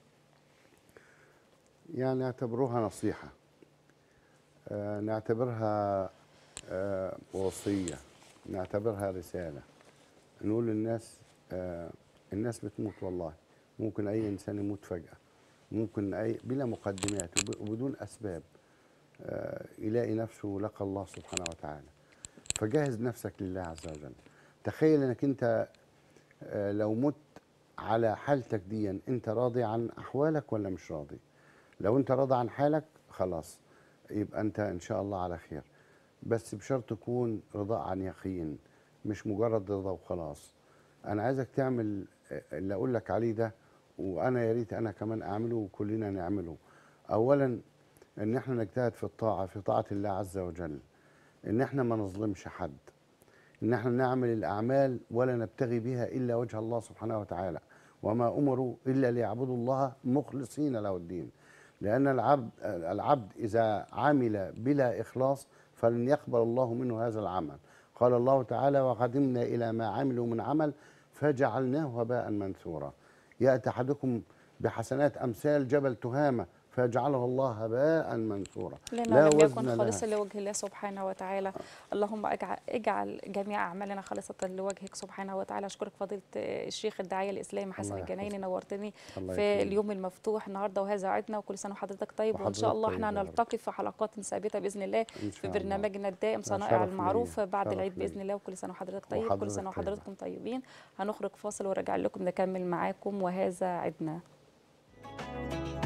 يعني اعتبروها نصيحة آه، نعتبرها آه، وصية نعتبرها رسالة نقول للناس آه، الناس بتموت والله ممكن أي إنسان يموت فجأة ممكن أي بلا مقدمات وب- وبدون أسباب آه، يلاقي نفسه لقى الله سبحانه وتعالى فجهز نفسك لله عز وجل تخيل انك انت آه، لو مت على حالتك دي انت راضي عن احوالك ولا مش راضي لو انت راضي عن حالك خلاص يبقى انت ان شاء الله على خير بس بشرط تكون رضاء عن يقين مش مجرد رضا وخلاص انا عايزك تعمل آه، اللي اقول لك عليه ده وانا يا ريت انا كمان اعمله وكلنا نعمله اولا ان احنا نجتهد في الطاعه في طاعه الله عز وجل ان احنا ما نظلمش حد ان احنا نعمل الاعمال ولا نبتغي بها الا وجه الله سبحانه وتعالى وما امروا الا ليعبدوا الله مخلصين له الدين لان العبد العبد اذا عمل بلا اخلاص فلن يقبل الله منه هذا العمل قال الله تعالى وقدمنا الى ما عملوا من عمل فجعلناه هباء منثورا ياتي احدكم بحسنات امثال جبل تهامه فيجعله الله هباء منثورا لنا لم يكن وزن خالصا لها. لوجه الله سبحانه وتعالى اللهم اجعل, اجعل جميع اعمالنا خالصه لوجهك سبحانه وتعالى اشكرك فضيله الشيخ الداعيه الاسلامي حسن الله الجنايني يحفظك. نورتني الله في يكرمك. اليوم المفتوح النهارده وهذا عدنا وكل سنه وحضرتك طيب وان شاء وحضرتك الله طيب احنا يا رب. نلتقي في حلقات ثابته باذن الله إن في شاء الله. برنامجنا الدائم ده صنائع شرف المعروف ليا. بعد شرف العيد باذن ليا. الله وكل سنه وحضرتك طيب كل وحضرتك سنه طيبة. وحضراتكم طيبين هنخرج فاصل وراجع لكم نكمل معاكم وهذا عدنا